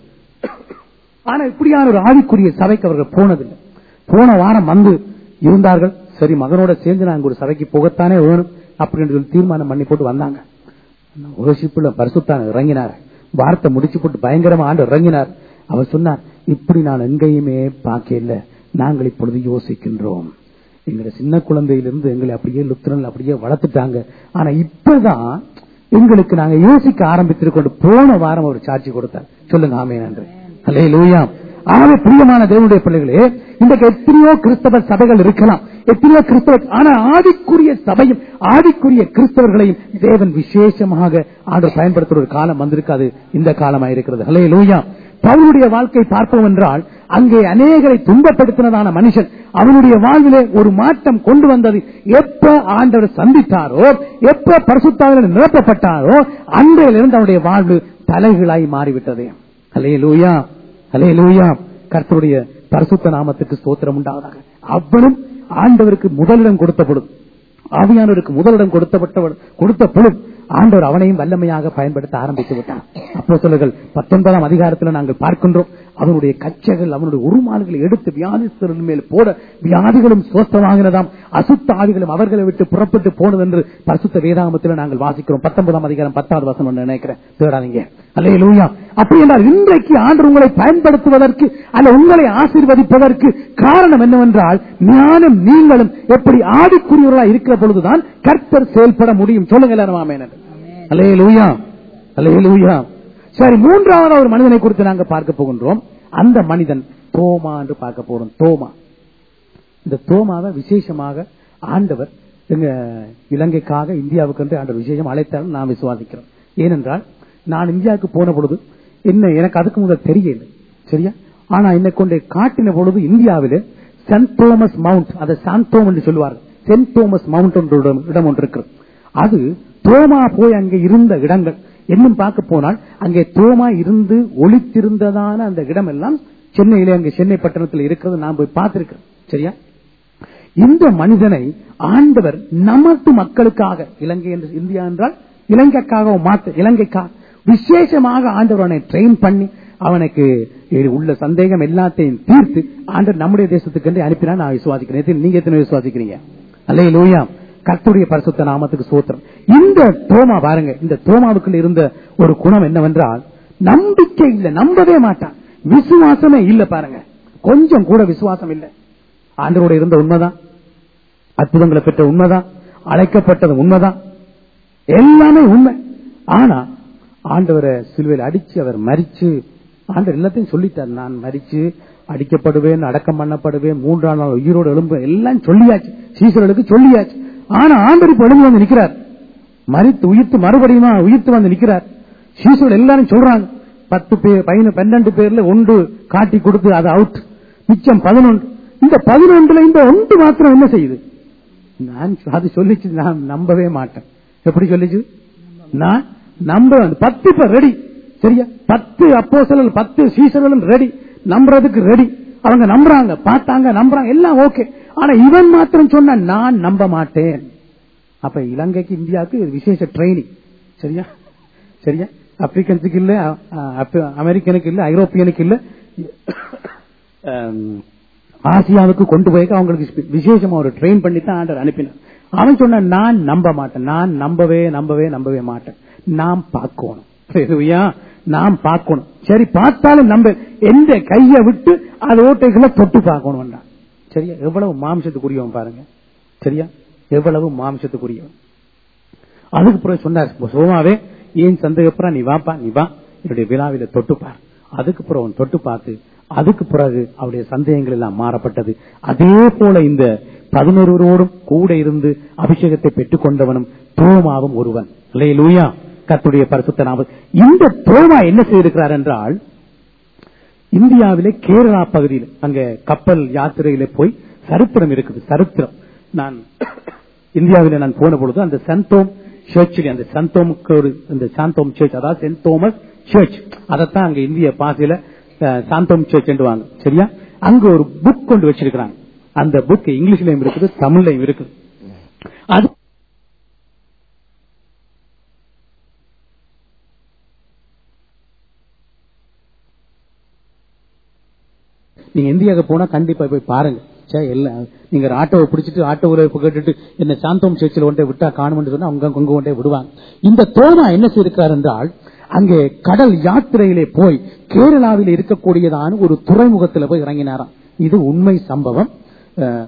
ஆனா இப்படியான ஒரு ஆவிக்குரிய சபைக்கு அவர்கள் போனதில்லை போன வாரம் வந்து இருந்தார்கள் சரி மகனோட சேர்ந்து நாங்க ஒரு சபைக்கு போகத்தானே வேணும் அப்படின்னு சொல்லி தீர்மானம் பண்ணி போட்டு வந்தாங்க உலசிப்புல பரிசுத்தான் இறங்கினார் வார்த்தை முடிச்சு போட்டு பயங்கரமா ஆண்டு இறங்கினார் அவர் சொன்னார் இப்படி நான் எங்கேயுமே பார்க்கல நாங்கள் இப்பொழுது யோசிக்கின்றோம் எங்களுடைய சின்ன குழந்தையிலிருந்து எங்களை அப்படியே லுத்திரன் அப்படியே வளர்த்துட்டாங்க ஆனா இப்பதான் எங்களுக்கு நாங்க யோசிக்க ஆரம்பித்திருக்கோம் போன வாரம் அவர் சாட்சி கொடுத்தார் சொல்லுங்க ஆமே நன்றி அல்லே லூயா ஆகவே பிரியமான தேவனுடைய பிள்ளைகளே இன்றைக்கு எத்தனையோ கிறிஸ்தவ சபைகள் இருக்கலாம் எத்தனையோ கிறிஸ்தவ ஆனா ஆதிக்குரிய சபையும் ஆதிக்குரிய கிறிஸ்தவர்களையும் தேவன் விசேஷமாக ஆண்டு பயன்படுத்துற ஒரு காலம் வந்திருக்காது இந்த காலமாக இருக்கிறது ஹலே லூயா பவுனுடைய வாழ்க்கை பார்ப்போம் என்றால் அங்கே அநேகரை துன்பப்படுத்தினதான மனுஷன் அவனுடைய வாழ்விலே ஒரு மாற்றம் கொண்டு வந்தது எப்ப ஆண்டவர் சந்தித்தாரோ எப்ப பரிசுத்தாவில் நிரப்பப்பட்டாரோ அன்றையிலிருந்து அவனுடைய வாழ்வு தலைகளாய் மாறிவிட்டது ஹலே லூயா ஹலே லூயா கர்த்தருடைய பரிசுத்த நாமத்துக்கு ஸ்தோத்திரம் உண்டாவதாக அவனும் ஆண்டவருக்கு முதலிடம் கொடுத்தப்படும் ஆவியானவருக்கு முதலிடம் கொடுத்தப்பட்டவர் கொடுத்த பொழுது ஆண்டவர் அவனையும் வல்லமையாக பயன்படுத்த ஆரம்பித்து விட்டார் அப்போ சொல்லுங்கள் பத்தொன்பதாம் அதிகாரத்தில் நாங்கள் பார்க்கின்றோம் அவனுடைய கச்சைகள் அவனுடைய உருமால்களை எடுத்து வியாதிஸ்தரின் மேல் போட வியாதிகளும் சுத்தமாகினதாம் அசுத்த ஆவிகளும் அவர்களை விட்டு புறப்பட்டு போனது என்று பரிசுத்த வேதாகமத்தில் நாங்கள் வாசிக்கிறோம் பத்தொன்பதாம் அதிகாரம் பத்தாவது வசனம் நினைக்கிறேன் தேடாதீங்க அல்லே லூயா அப்படி என்றால் இன்றைக்கு ஆண்டு உங்களை பயன்படுத்துவதற்கு அல்ல உங்களை ஆசீர்வதிப்பதற்கு காரணம் என்னவென்றால் ஞானம் நீங்களும் எப்படி ஆதிக்குரியவர்களாக இருக்கிற பொழுதுதான் கர்த்தர் செயல்பட முடியும் சொல்லுங்க எல்லாரும் ஆமென். அல்லே லூயா அல்லே லூயா சரி மூன்றாவது ஒரு மனிதனை குறித்து நாங்க பார்க்க போகின்றோம் அந்த மனிதன் தோமா என்று பார்க்க போறோம் தோமா இந்த தோமாவை விசேஷமாக ஆண்டவர் எங்க இலங்கைக்காக இந்தியாவுக்கு என்று ஆண்டவர் விசேஷம் அழைத்தாலும் நான் விசுவாசிக்கிறோம் ஏனென்றால் நான் இந்தியாவுக்கு போன பொழுது என்ன எனக்கு அதுக்கு முதல் தெரியல சரியா ஆனா என்னை கொண்டு காட்டின பொழுது இந்தியாவிலே சென்ட் தோமஸ் மவுண்ட் அதை சாந்தோம் என்று சொல்லுவார்கள் சென்ட் தோமஸ் மவுண்ட் என்ற ஒரு இடம் இடம் ஒன்று இருக்கு அது தோமா போய் அங்கே இருந்த இடங்கள் இன்னும் பார்க்க போனால் அங்கே தோமா இருந்து ஒளித்திருந்ததான அந்த இடம் எல்லாம் சென்னையிலே அங்கே சென்னை பட்டணத்தில் இருக்கிறது நான் போய் பார்த்திருக்கிறேன் சரியா இந்த மனிதனை ஆண்டவர் நமது மக்களுக்காக இலங்கை என்று இந்தியா என்றால் இலங்கைக்காக மாத்த இலங்கைக்காக விசேஷமாக ஆண்டவர் அவனை ட்ரெயின் பண்ணி அவனுக்கு உள்ள சந்தேகம் எல்லாத்தையும் தீர்த்து ஆண்டவர் நம்முடைய தேசத்துக்கு என்று அனுப்பினா நான் விசுவாசிக்கிறேன் எத்தனை- நீங்க எத்தனை விசுவாசிக்கிறீங்க அல்லே லூயா கர்த்தருடைய பரிசுத்த நாமத்துக்கு சோத்திரம் இந்த தோமா பாருங்க இந்த தோமாவுக்குள்ள இருந்த ஒரு குணம் என்னவென்றால் நம்பிக்கை இல்ல நம்பவே மாட்டான் விசுவாசமே இல்ல பாருங்க கொஞ்சம் கூட விசுவாசம் இல்ல ஆண்டவரோட இருந்த உண்மைதான் அற்புதங்களை பெற்ற உண்மைதான் அழைக்கப்பட்டது உண்மைதான் எல்லாமே உண்மை ஆனா ஆண்டவரை சிலுவையில் அடிச்சு அவர் மரிச்சு ஆண்டவர் எல்லாத்தையும் சொல்லிட்டார் நான் மரிச்சு அடிக்கப்படுவேன் அடக்கம் பண்ணப்படுவேன் மூன்றாம் நாள் உயிரோடு எழும்பு எல்லாம் சொல்லியாச்சு சீசர்களுக்கு சொல்லியாச்சு ஆனா ஆண்டவர் இப்ப எழுந்து வந்து நிக்கிறார் மரித்து உயிர்த்து மறுபடியும் உயிர்த்து வந்து நிக்கிறார் சீசர்கள் எல்லாரும் சொல்றாங்க பத்து பேர் பதின பன்னெண்டு பேர்ல ஒன்று காட்டி கொடுத்து அது அவுட் மிச்சம் பதினொன்று இந்த பதினொன்றுல இந்த ஒன்று மாத்திரம் என்ன செய்யுது நான் அது சொல்லிச்சு நான் நம்பவே மாட்டேன் எப்படி சொல்லிச்சு நான் நம்ப பத்து பேர் ரெடி சரியா பத்து அப்போ பத்து சீசர்களும் ரெடி நம்புறதுக்கு ரெடி அவங்க நம்புறாங்க பார்த்தாங்க நம்புறாங்க எல்லாம் ஓகே ஆனா இவன் மாத்திரம் சொன்ன நான் நம்ப மாட்டேன் அப்ப இலங்கைக்கு இந்தியாவுக்கு இது விசேஷ ட்ரைனிங் சரியா சரியா ஆப்பிரிக்கன்ஸுக்கு இல்ல அ- அ- அமெரிக்கனுக்கு இல்ல ஐரோப்பியனுக்கு இல்ல அம், ஆசியாவுக்கு கொண்டு போய் அவங்களுக்கு ஸ்பி- விசேஷமா ஒரு ட்ரெயின் பண்ணி தான் ஆண்டர் அனுப்பினார் அவன் சொன்ன நான் நம்ப மாட்டேன் நான் நம்பவே நம்பவே நம்பவே மாட்டேன் நாம் பார்க்கணும் சரியா நாம் பார்க்கணும் சரி பார்த்தாலும் நம்ப எந்த கையை விட்டு அது ஓட்டைகளை தொட்டு பார்க்கணும் சரியா எவ்வளவு மாம்சத்துக்குரியவன் பாருங்க சரியா எவ்வளவு மாம்சத்துக்குரியவன் அதுக்கு பிறகு சொன்னார் சோமாவே ஏன் சந்தேகப்புறம் நீ வாப்பா நீ வா என்னுடைய விழாவில தொட்டுப்பார் அதுக்கு பிறகு அவன் தொட்டு பார்த்து அதுக்கு பிறகு அவருடைய சந்தேகங்கள் எல்லாம் மாறப்பட்டது அதே போல இந்த பதினொருவரோடும் கூட இருந்து அபிஷேகத்தை பெற்றுக் கொண்டவனும் தோமாவும் ஒருவன் லூயா கத்துடைய பரிசுத்த நாமம் இந்த தோமா என்ன செய்திருக்கிறார் என்றால் இந்தியாவிலே கேரளா பகுதியில் அங்க கப்பல் யாத்திரையில போய் சரித்திரம் இருக்குது சரித்திரம் நான் இந்தியாவில நான் போன பொழுது அந்த சந்தோம் சர்ச்சில் அந்த சந்தோமுக்கு ஒரு அந்த சாந்தோம் சர்ச் அதாவது சென்ட் தோமஸ் சர்ச் அதைத்தான் அங்க இந்திய பாசையில அஹ், சாந்தோம் சர்ச் வாங்க சரியா அங்க ஒரு புக் கொண்டு வச்சிருக்கிறாங்க அந்த புக் இங்கிலீஷ்லயும் இருக்குது தமிழ்லயும் இருக்குது அது நீங்க இந்தியாவுக்கு போனா கண்டிப்பா போய் பாருங்க சே, எல்லாம் நீங்க ஒரு ஆட்டோவை பிடிச்சிட்டு ஆட்டோவில் கேட்டுட்டு என்ன சாந்தோம் சேர்ச்சில் ஒன்றை விட்டா காணும்னு சொன்னா அவங்க கொங்கு ஒன்றை விடுவாங்க இந்த தோமா என்ன செய்திருக்கார் என்றால் அங்கே கடல் யாத்திரையிலே போய் கேரளாவில் இருக்கக்கூடியதான ஒரு துறைமுகத்தில் போய் இறங்கினாராம் இது உண்மை சம்பவம் அஹ்,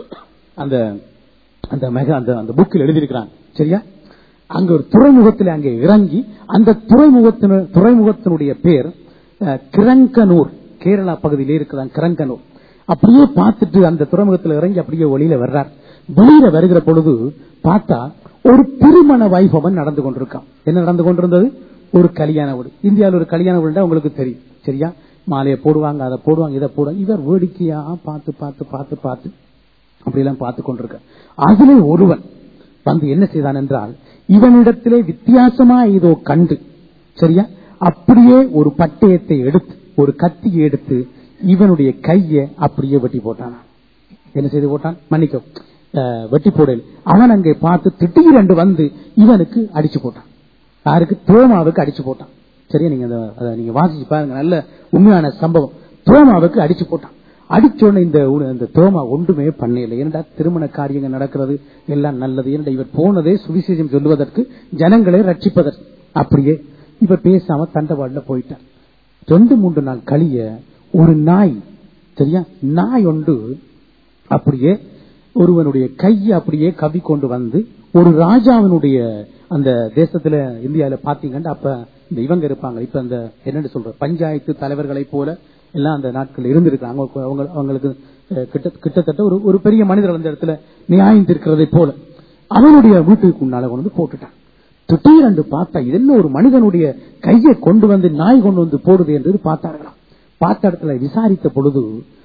அந்த அந்த மெக அந்த அந்த புக்கில் எழுதியிருக்கிறாங்க சரியா அங்க ஒரு துறைமுகத்தில் அங்கே இறங்கி அந்த துறைமுகத்தின துறைமுகத்தினுடைய பேர் அஹ், கிரங்கனூர் கேரளா பகுதியிலே இருக்கிறாங்க கிரங்கனூர் அப்படியே பார்த்துட்டு அந்த துறைமுகத்தில் இறங்கி அப்படியே வெளியில வர்றார் வெளியில வருகிற பொழுது பார்த்தா ஒரு திருமண வைபவம் நடந்து கொண்டிருக்கான் என்ன நடந்து கொண்டிருந்தது ஒரு கல்யாண வீடு இந்தியாவில் ஒரு கல்யாண வீடு உங்களுக்கு தெரியும் சரியா மாலையை போடுவாங்க அதை போடுவாங்க இதை போடுவாங்க இவர் வேடிக்கையா பார்த்து பார்த்து பார்த்து பார்த்து அப்படியெல்லாம் பார்த்து கொண்டிருக்க அதிலே ஒருவன் வந்து என்ன செய்தான் என்றால் இவனிடத்திலே வித்தியாசமா இதோ கண்டு சரியா அப்படியே ஒரு பட்டயத்தை எடுத்து ஒரு கத்தியை எடுத்து இவனுடைய கையை அப்படியே வெட்டி போட்டானா என்ன செய்து போட்டான் மன்னிக்க வெட்டி போடல் அவன் அங்கே பார்த்து திடீரென்று வந்து இவனுக்கு அடிச்சு போட்டான் யாருக்கு தோமாவுக்கு அடிச்சு போட்டான் சரியா நீங்க அந்த- அதை நீங்க வாசிச்சு பாருங்க நல்ல உண்மையான சம்பவம் தோமாவுக்கு அடிச்சு போட்டான் அடிச்ச உடனே இந்த உ- இந்த தோமா ஒன்றுமே பண்ணல ஏனடா திருமண காரியங்கள் நடக்கிறது எல்லாம் நல்லது ஏனடா இவர் போனதே சுவிசேஷம் சொல்லுவதற்கு ஜனங்களை ரட்சிப்பதற்கு அப்படியே இவர் பேசாம தண்டவாடுல போயிட்டார் ரெண்டு மூன்று நாள் கழிய ஒரு நாய் சரியா நாய் ஒன்று அப்படியே ஒருவனுடைய கையை அப்படியே கவி கொண்டு வந்து ஒரு ராஜாவினுடைய அந்த தேசத்துல இந்தியாவில பாத்தீங்கன்னா அப்ப இந்த இவங்க இருப்பாங்க இப்ப அந்த என்னன்னு சொல்ற பஞ்சாயத்து தலைவர்களை போல எல்லாம் அந்த நாட்கள் இருந்திருக்காங்க அவங்க- அவங்க அவங்களுக்கு அஹ், கிட்ட கிட்டத்தட்ட ஒரு ஒரு பெரிய மனிதர் அந்த இடத்துல நியாயம் இருக்கிறதை போல அவனுடைய வீட்டுக்கு முன்னால கொண்டு வந்து போட்டுட்டான் திடீரென்று பார்த்தா இது என்ன ஒரு மனிதனுடைய கையை கொண்டு வந்து நாய் கொண்டு வந்து போடுது என்று பார்த்தார்களாம் பார்த்த இடத்துல விசாரித்த பொழுது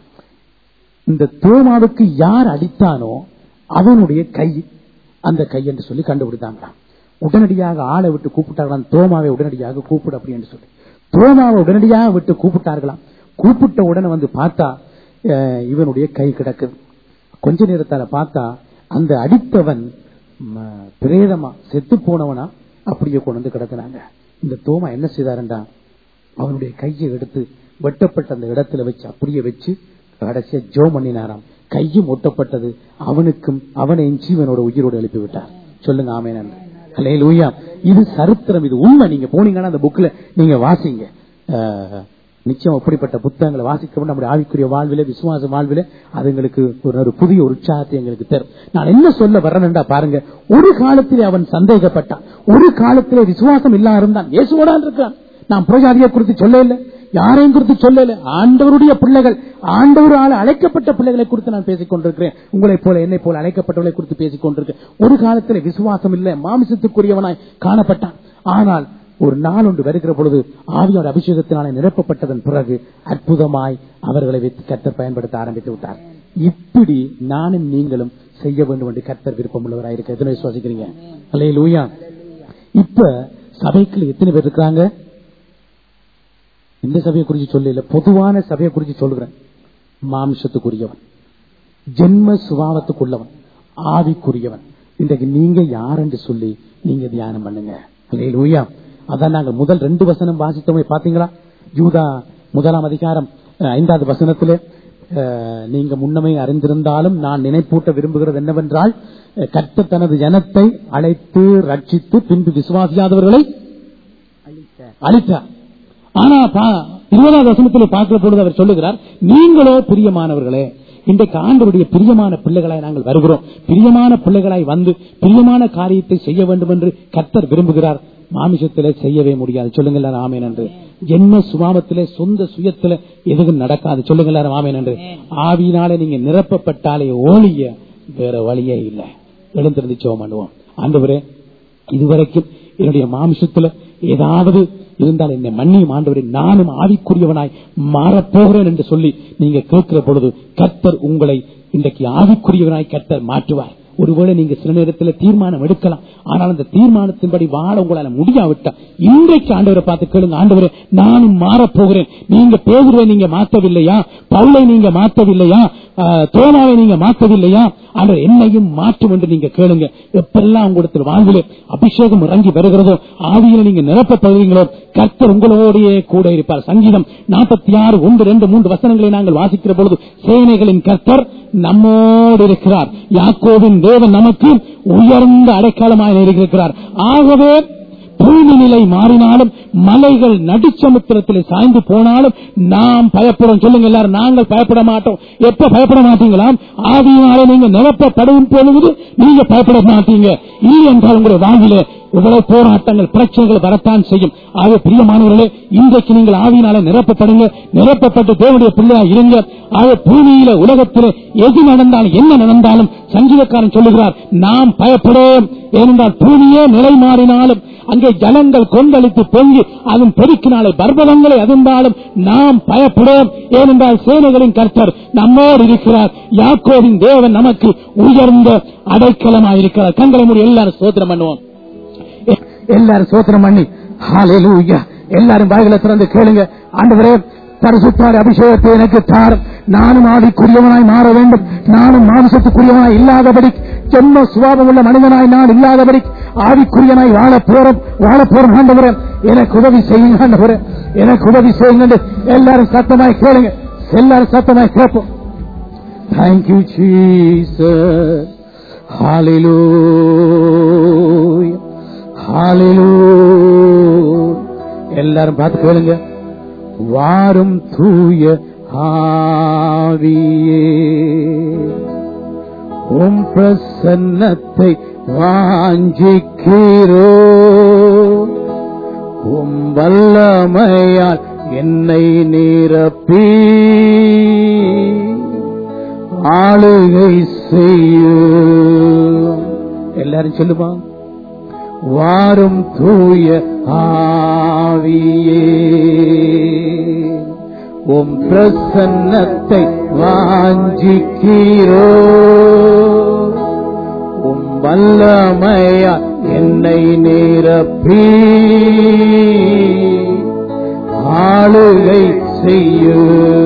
இந்த தோமாவுக்கு யார் அடித்தானோ அவனுடைய கை அந்த கை என்று சொல்லி கண்டுபிடித்தாங்களாம் உடனடியாக ஆளை விட்டு கூப்பிட்டாங்களாம் தோமாவை உடனடியாக கூப்பிடு அப்படி என்று சொல்லி தோமாவை உடனடியாக விட்டு கூப்பிட்டார்களாம் கூப்பிட்ட உடனே வந்து பார்த்தா அஹ், இவனுடைய கை கிடக்குது கொஞ்ச நேரத்தால பார்த்தா அந்த அடித்தவன் ம, பிரேதமா செத்து போனவனா அப்படியே கொண்டு வந்து கிடக்குறாங்க இந்த தோமா என்ன செய்தாருண்டா அவனுடைய கையை எடுத்து வெட்டப்பட்ட அந்த இடத்துல வச்சு அப்படியே வச்சு கடைசியா ஜோ பண்ணினாராம் கையும் ஒட்டப்பட்டது அவனுக்கும் அவனை ஜீவனோட உயிரோடு எழுப்பி விட்டார் சொல்லுங்க ஆமேன் லூயா இது சரித்திரம் இது உண்மை நீங்க போனீங்கன்னா அந்த புக்ல நீங்க வாசிங்க அஹ், நிச்சயம் அப்படிப்பட்ட புத்தகங்களை வாசிக்கவும் நம்முடைய ஆவிக்குரிய வாழ்வில விசுவாச வாழ்வில அது எங்களுக்கு ஒரு ஒரு புதிய உற்சாகத்தை எங்களுக்கு தரும் நான் என்ன சொல்ல வர்றேன்டா பாருங்க ஒரு காலத்திலே அவன் சந்தேகப்பட்டான் ஒரு காலத்திலே விசுவாசம் இல்லாம இருந்தான் இயேசுவோடான் இருக்கான் நான் புரஜாதியை குறித்து சொல்ல இல்லை யாரையும் குறித்து சொல்லல ஆண்டவருடைய பிள்ளைகள் ஆண்டவரால் அழைக்கப்பட்ட பிள்ளைகளை குறித்து நான் பேசிக் கொண்டிருக்கிறேன் உங்களைப் போல என்னை போல அழைக்கப்பட்டவர்களை குறித்து பேசிக் கொண்டிருக்கிறேன் ஒரு காலத்தில் விசுவாசம் இல்லை மாமிசத்துக்குரியவனாய் காணப்பட்டான் ஆனால் ஒரு நாள் ஒன்று வருகிற பொழுது ஆவியோட அபிஷேகத்தினாலே நிரப்பப்பட்டதன் பிறகு அற்புதமாய் அவர்களை வைத்து கர்த்தர் பயன்படுத்த ஆரம்பித்து விட்டார் இப்படி நானும் நீங்களும் செய்ய வேண்டும் என்று கர்த்தர் விருப்பம் உள்ளவராக இருக்க எத்தனை விசுவாசிக்கிறீங்க அல்லையே லூயா இப்ப சபைக்குள்ள எத்தனை பேர் இருக்கிறாங்க இந்த சபையை குறிச்சு சொல்லல பொதுவான சபையை குறிச்சு சொல்லுகிறேன் மாம்சத்துக்குரியவன் ஜென்ம சுபாவத்துக்குள்ளவன் ஆவிக்குரியவன் இன்றைக்கு நீங்க யார் என்று சொல்லி நீங்க தியானம் பண்ணுங்க அல்லேலூயா அதான் நாங்க முதல் ரெண்டு வசனம் வாசித்தோமே பாத்தீங்களா யூதா முதலாம் அதிகாரம் அஹ், ஐந்தாவது வசனத்திலே அஹ், நீங்க முன்னமே அறிந்திருந்தாலும் நான் நினைப்பூட்ட விரும்புகிறது என்னவென்றால் அஹ், கர்த்தர் தனது ஜனத்தை அழைத்து ரட்சித்து பின்பு விசுவாசியாதவர்களை அழித்தார் ஆனா பா- இருபதாவது வசனத்தில் பார்க்கிற பொழுது அவர் சொல்லுகிறார் நீங்களோ பிரியமானவர்களே இன்றைக்கு ஆண்டவருடைய பிரியமான பிள்ளைகளாய் நாங்கள் வருகிறோம் பிரியமான பிள்ளைகளாய் வந்து பிரியமான காரியத்தை செய்ய வேண்டும் என்று கர்த்தர் விரும்புகிறார் மாமிசத்திலே செய்யவே முடியாது சொல்லுங்க எல்லாரும் ஆமேன் என்று ஜென்ம சுபாவத்திலே சொந்த சுயத்திலே எதுவும் நடக்காது சொல்லுங்க எல்லாரும் ஆமேன் என்று ஆவியினாலே நீங்க நிரப்பப்பட்டாலே ஓழிய வேற வழியே இல்லை எழுந்திருந்து ஜெபம் பண்ணுவோம் ஆண்டவரே இதுவரைக்கும் என்னுடைய மாமிசத்துல ஏதாவது இருந்தால் என்னை மன்னியும் ஆண்டவரே நானும் ஆவிக்குரியவனாய் மாறப்போகிறேன் என்று சொல்லி நீங்க கேட்கிற பொழுது கர்த்தர் உங்களை இன்றைக்கு ஆவிக்குரியவனாய் கர்த்தர் மாற்றுவார் ஒருவேளை நீங்க சில நேரத்தில் தீர்மானம் எடுக்கலாம் ஆனால் அந்த தீர்மானத்தின்படி வாழ உங்களால முடியாவிட்டா இன்றைக்கு ஆண்டவரை பார்த்து கேளுங்க ஆண்டவரே நானும் மாறப் போகிறேன் நீங்க பேதுரை நீங்க மாத்தவில்லையா பவுலை நீங்க மாத்தவில்லையா ஆஹ், தோமாவை நீங்க மாத்தவில்லையா ஆண்டவர் என்னையும் மாற்றும் என்று நீங்க கேளுங்க எப்பெல்லாம் உங்களுக்கு வாழ்விலே அபிஷேகம் இறங்கி வருகிறதோ ஆவியில நீங்க நிரப்பப்படுவீங்களோ கர்த்தர் உங்களோடையே கூட இருப்பார் சங்கீதம் நாற்பத்தி ஆறு ஒன்று ரெண்டு மூன்று வசனங்களை நாங்கள் வாசிக்கிற பொழுது சேனைகளின் கர்த்தர் நம்மோடு இருக்கிறார் யாக்கோவின் தேவன் நமக்கு உயர்ந்த அடைக்காலமாக இருக்கிறார் ஆகவே பூமி நிலை மாறினாலும் மலைகள் நடுச்சமுத்திரத்தில் சாய்ந்து போனாலும் நாம் பயப்படும் சொல்லுங்க எல்லாரும் நாங்கள் பயப்பட மாட்டோம் எப்ப பயப்பட மாட்டீங்களா ஆவியினாலே நீங்க நிரப்பப்படும் பொழுது நீங்க பயப்பட மாட்டீங்க இல்லை என்றால் உங்களுடைய வாழ்விலே இவ்வளவு போராட்டங்கள் பிரச்சனைகள் வரத்தான் செய்யும் ஆக பிரியமானவர்களே இன்றைக்கு நீங்கள் ஆவியினால நிரப்பப்படுங்க நிரப்பப்பட்டு தேவனுடைய பிள்ளையா இருங்க ஆக பூமியில உலகத்திலே எது நடந்தாலும் என்ன நடந்தாலும் சங்கீதக்காரன் சொல்லுகிறார் நாம் பயப்படோம் ஏனென்றால் பூமியே நிலை மாறினாலும் அங்கே ஜலங்கள் கொந்தளித்து பொங்கி அதன் பெருக்கினாலே பர்வதங்களை அதிர்ந்தாலும் நாம் பயப்படோம் ஏனென்றால் சேனைகளின் கர்த்தர் நம்மோடு இருக்கிறார் யாக்கோவின் தேவன் நமக்கு உயர்ந்த அடைக்கலமாயிருக்கிறார் கண்களை மூடி எல்லாரும் சோதனம் பண்ணுவோம் எ- எல்லாரும் சோத்திரம் பண்ணி ஹalleluya எல்லாரும் வாய்களை திறந்து கேளுங்க ஆண்டவரே பரிசுத்தார் அபிஷேகத்தை எனக்கு தார் நானும் ஆவிக்குரியவனாய் மாற வேண்டும் நானும் மாம்சத்துக்குரியவனாய் இல்லாதபடி ஜென்ம சுபாவம் உள்ள மனிதனாய் நான் இல்லாதபடி ஆவிக்குரியனாய் வாழ போறோம் வாழ போறோம் ஆண்டவரே எனக்கு உதவி செய்யுங்க ஆண்டவரே எனக்கு உதவி செய்யுங்க என்று எல்லாரும் சத்தமாய் கேளுங்க எல்லாரும் சத்தமாய் கேட்போம் தேங்க்யூ ஜீசஸ் ஹalleluya ஹalleluya எல்லாரும் பார்த்து கேளுங்க வாரும் தூய ஆவியே உம் பிரசன்னத்தை வாஞ்சிக்கிறோ உம் வல்லமையால் என்னை நிரப்பி ஆளுகை செய்யும் எல்லாரும் சொல்லுமா வாரும் தூய ஆவியே உம் பிரசன்னத்தை வாஞ்சிக்கிறோ உம் வல்லமையா என்னை நிரப்பி ஆளுகை செய்யும்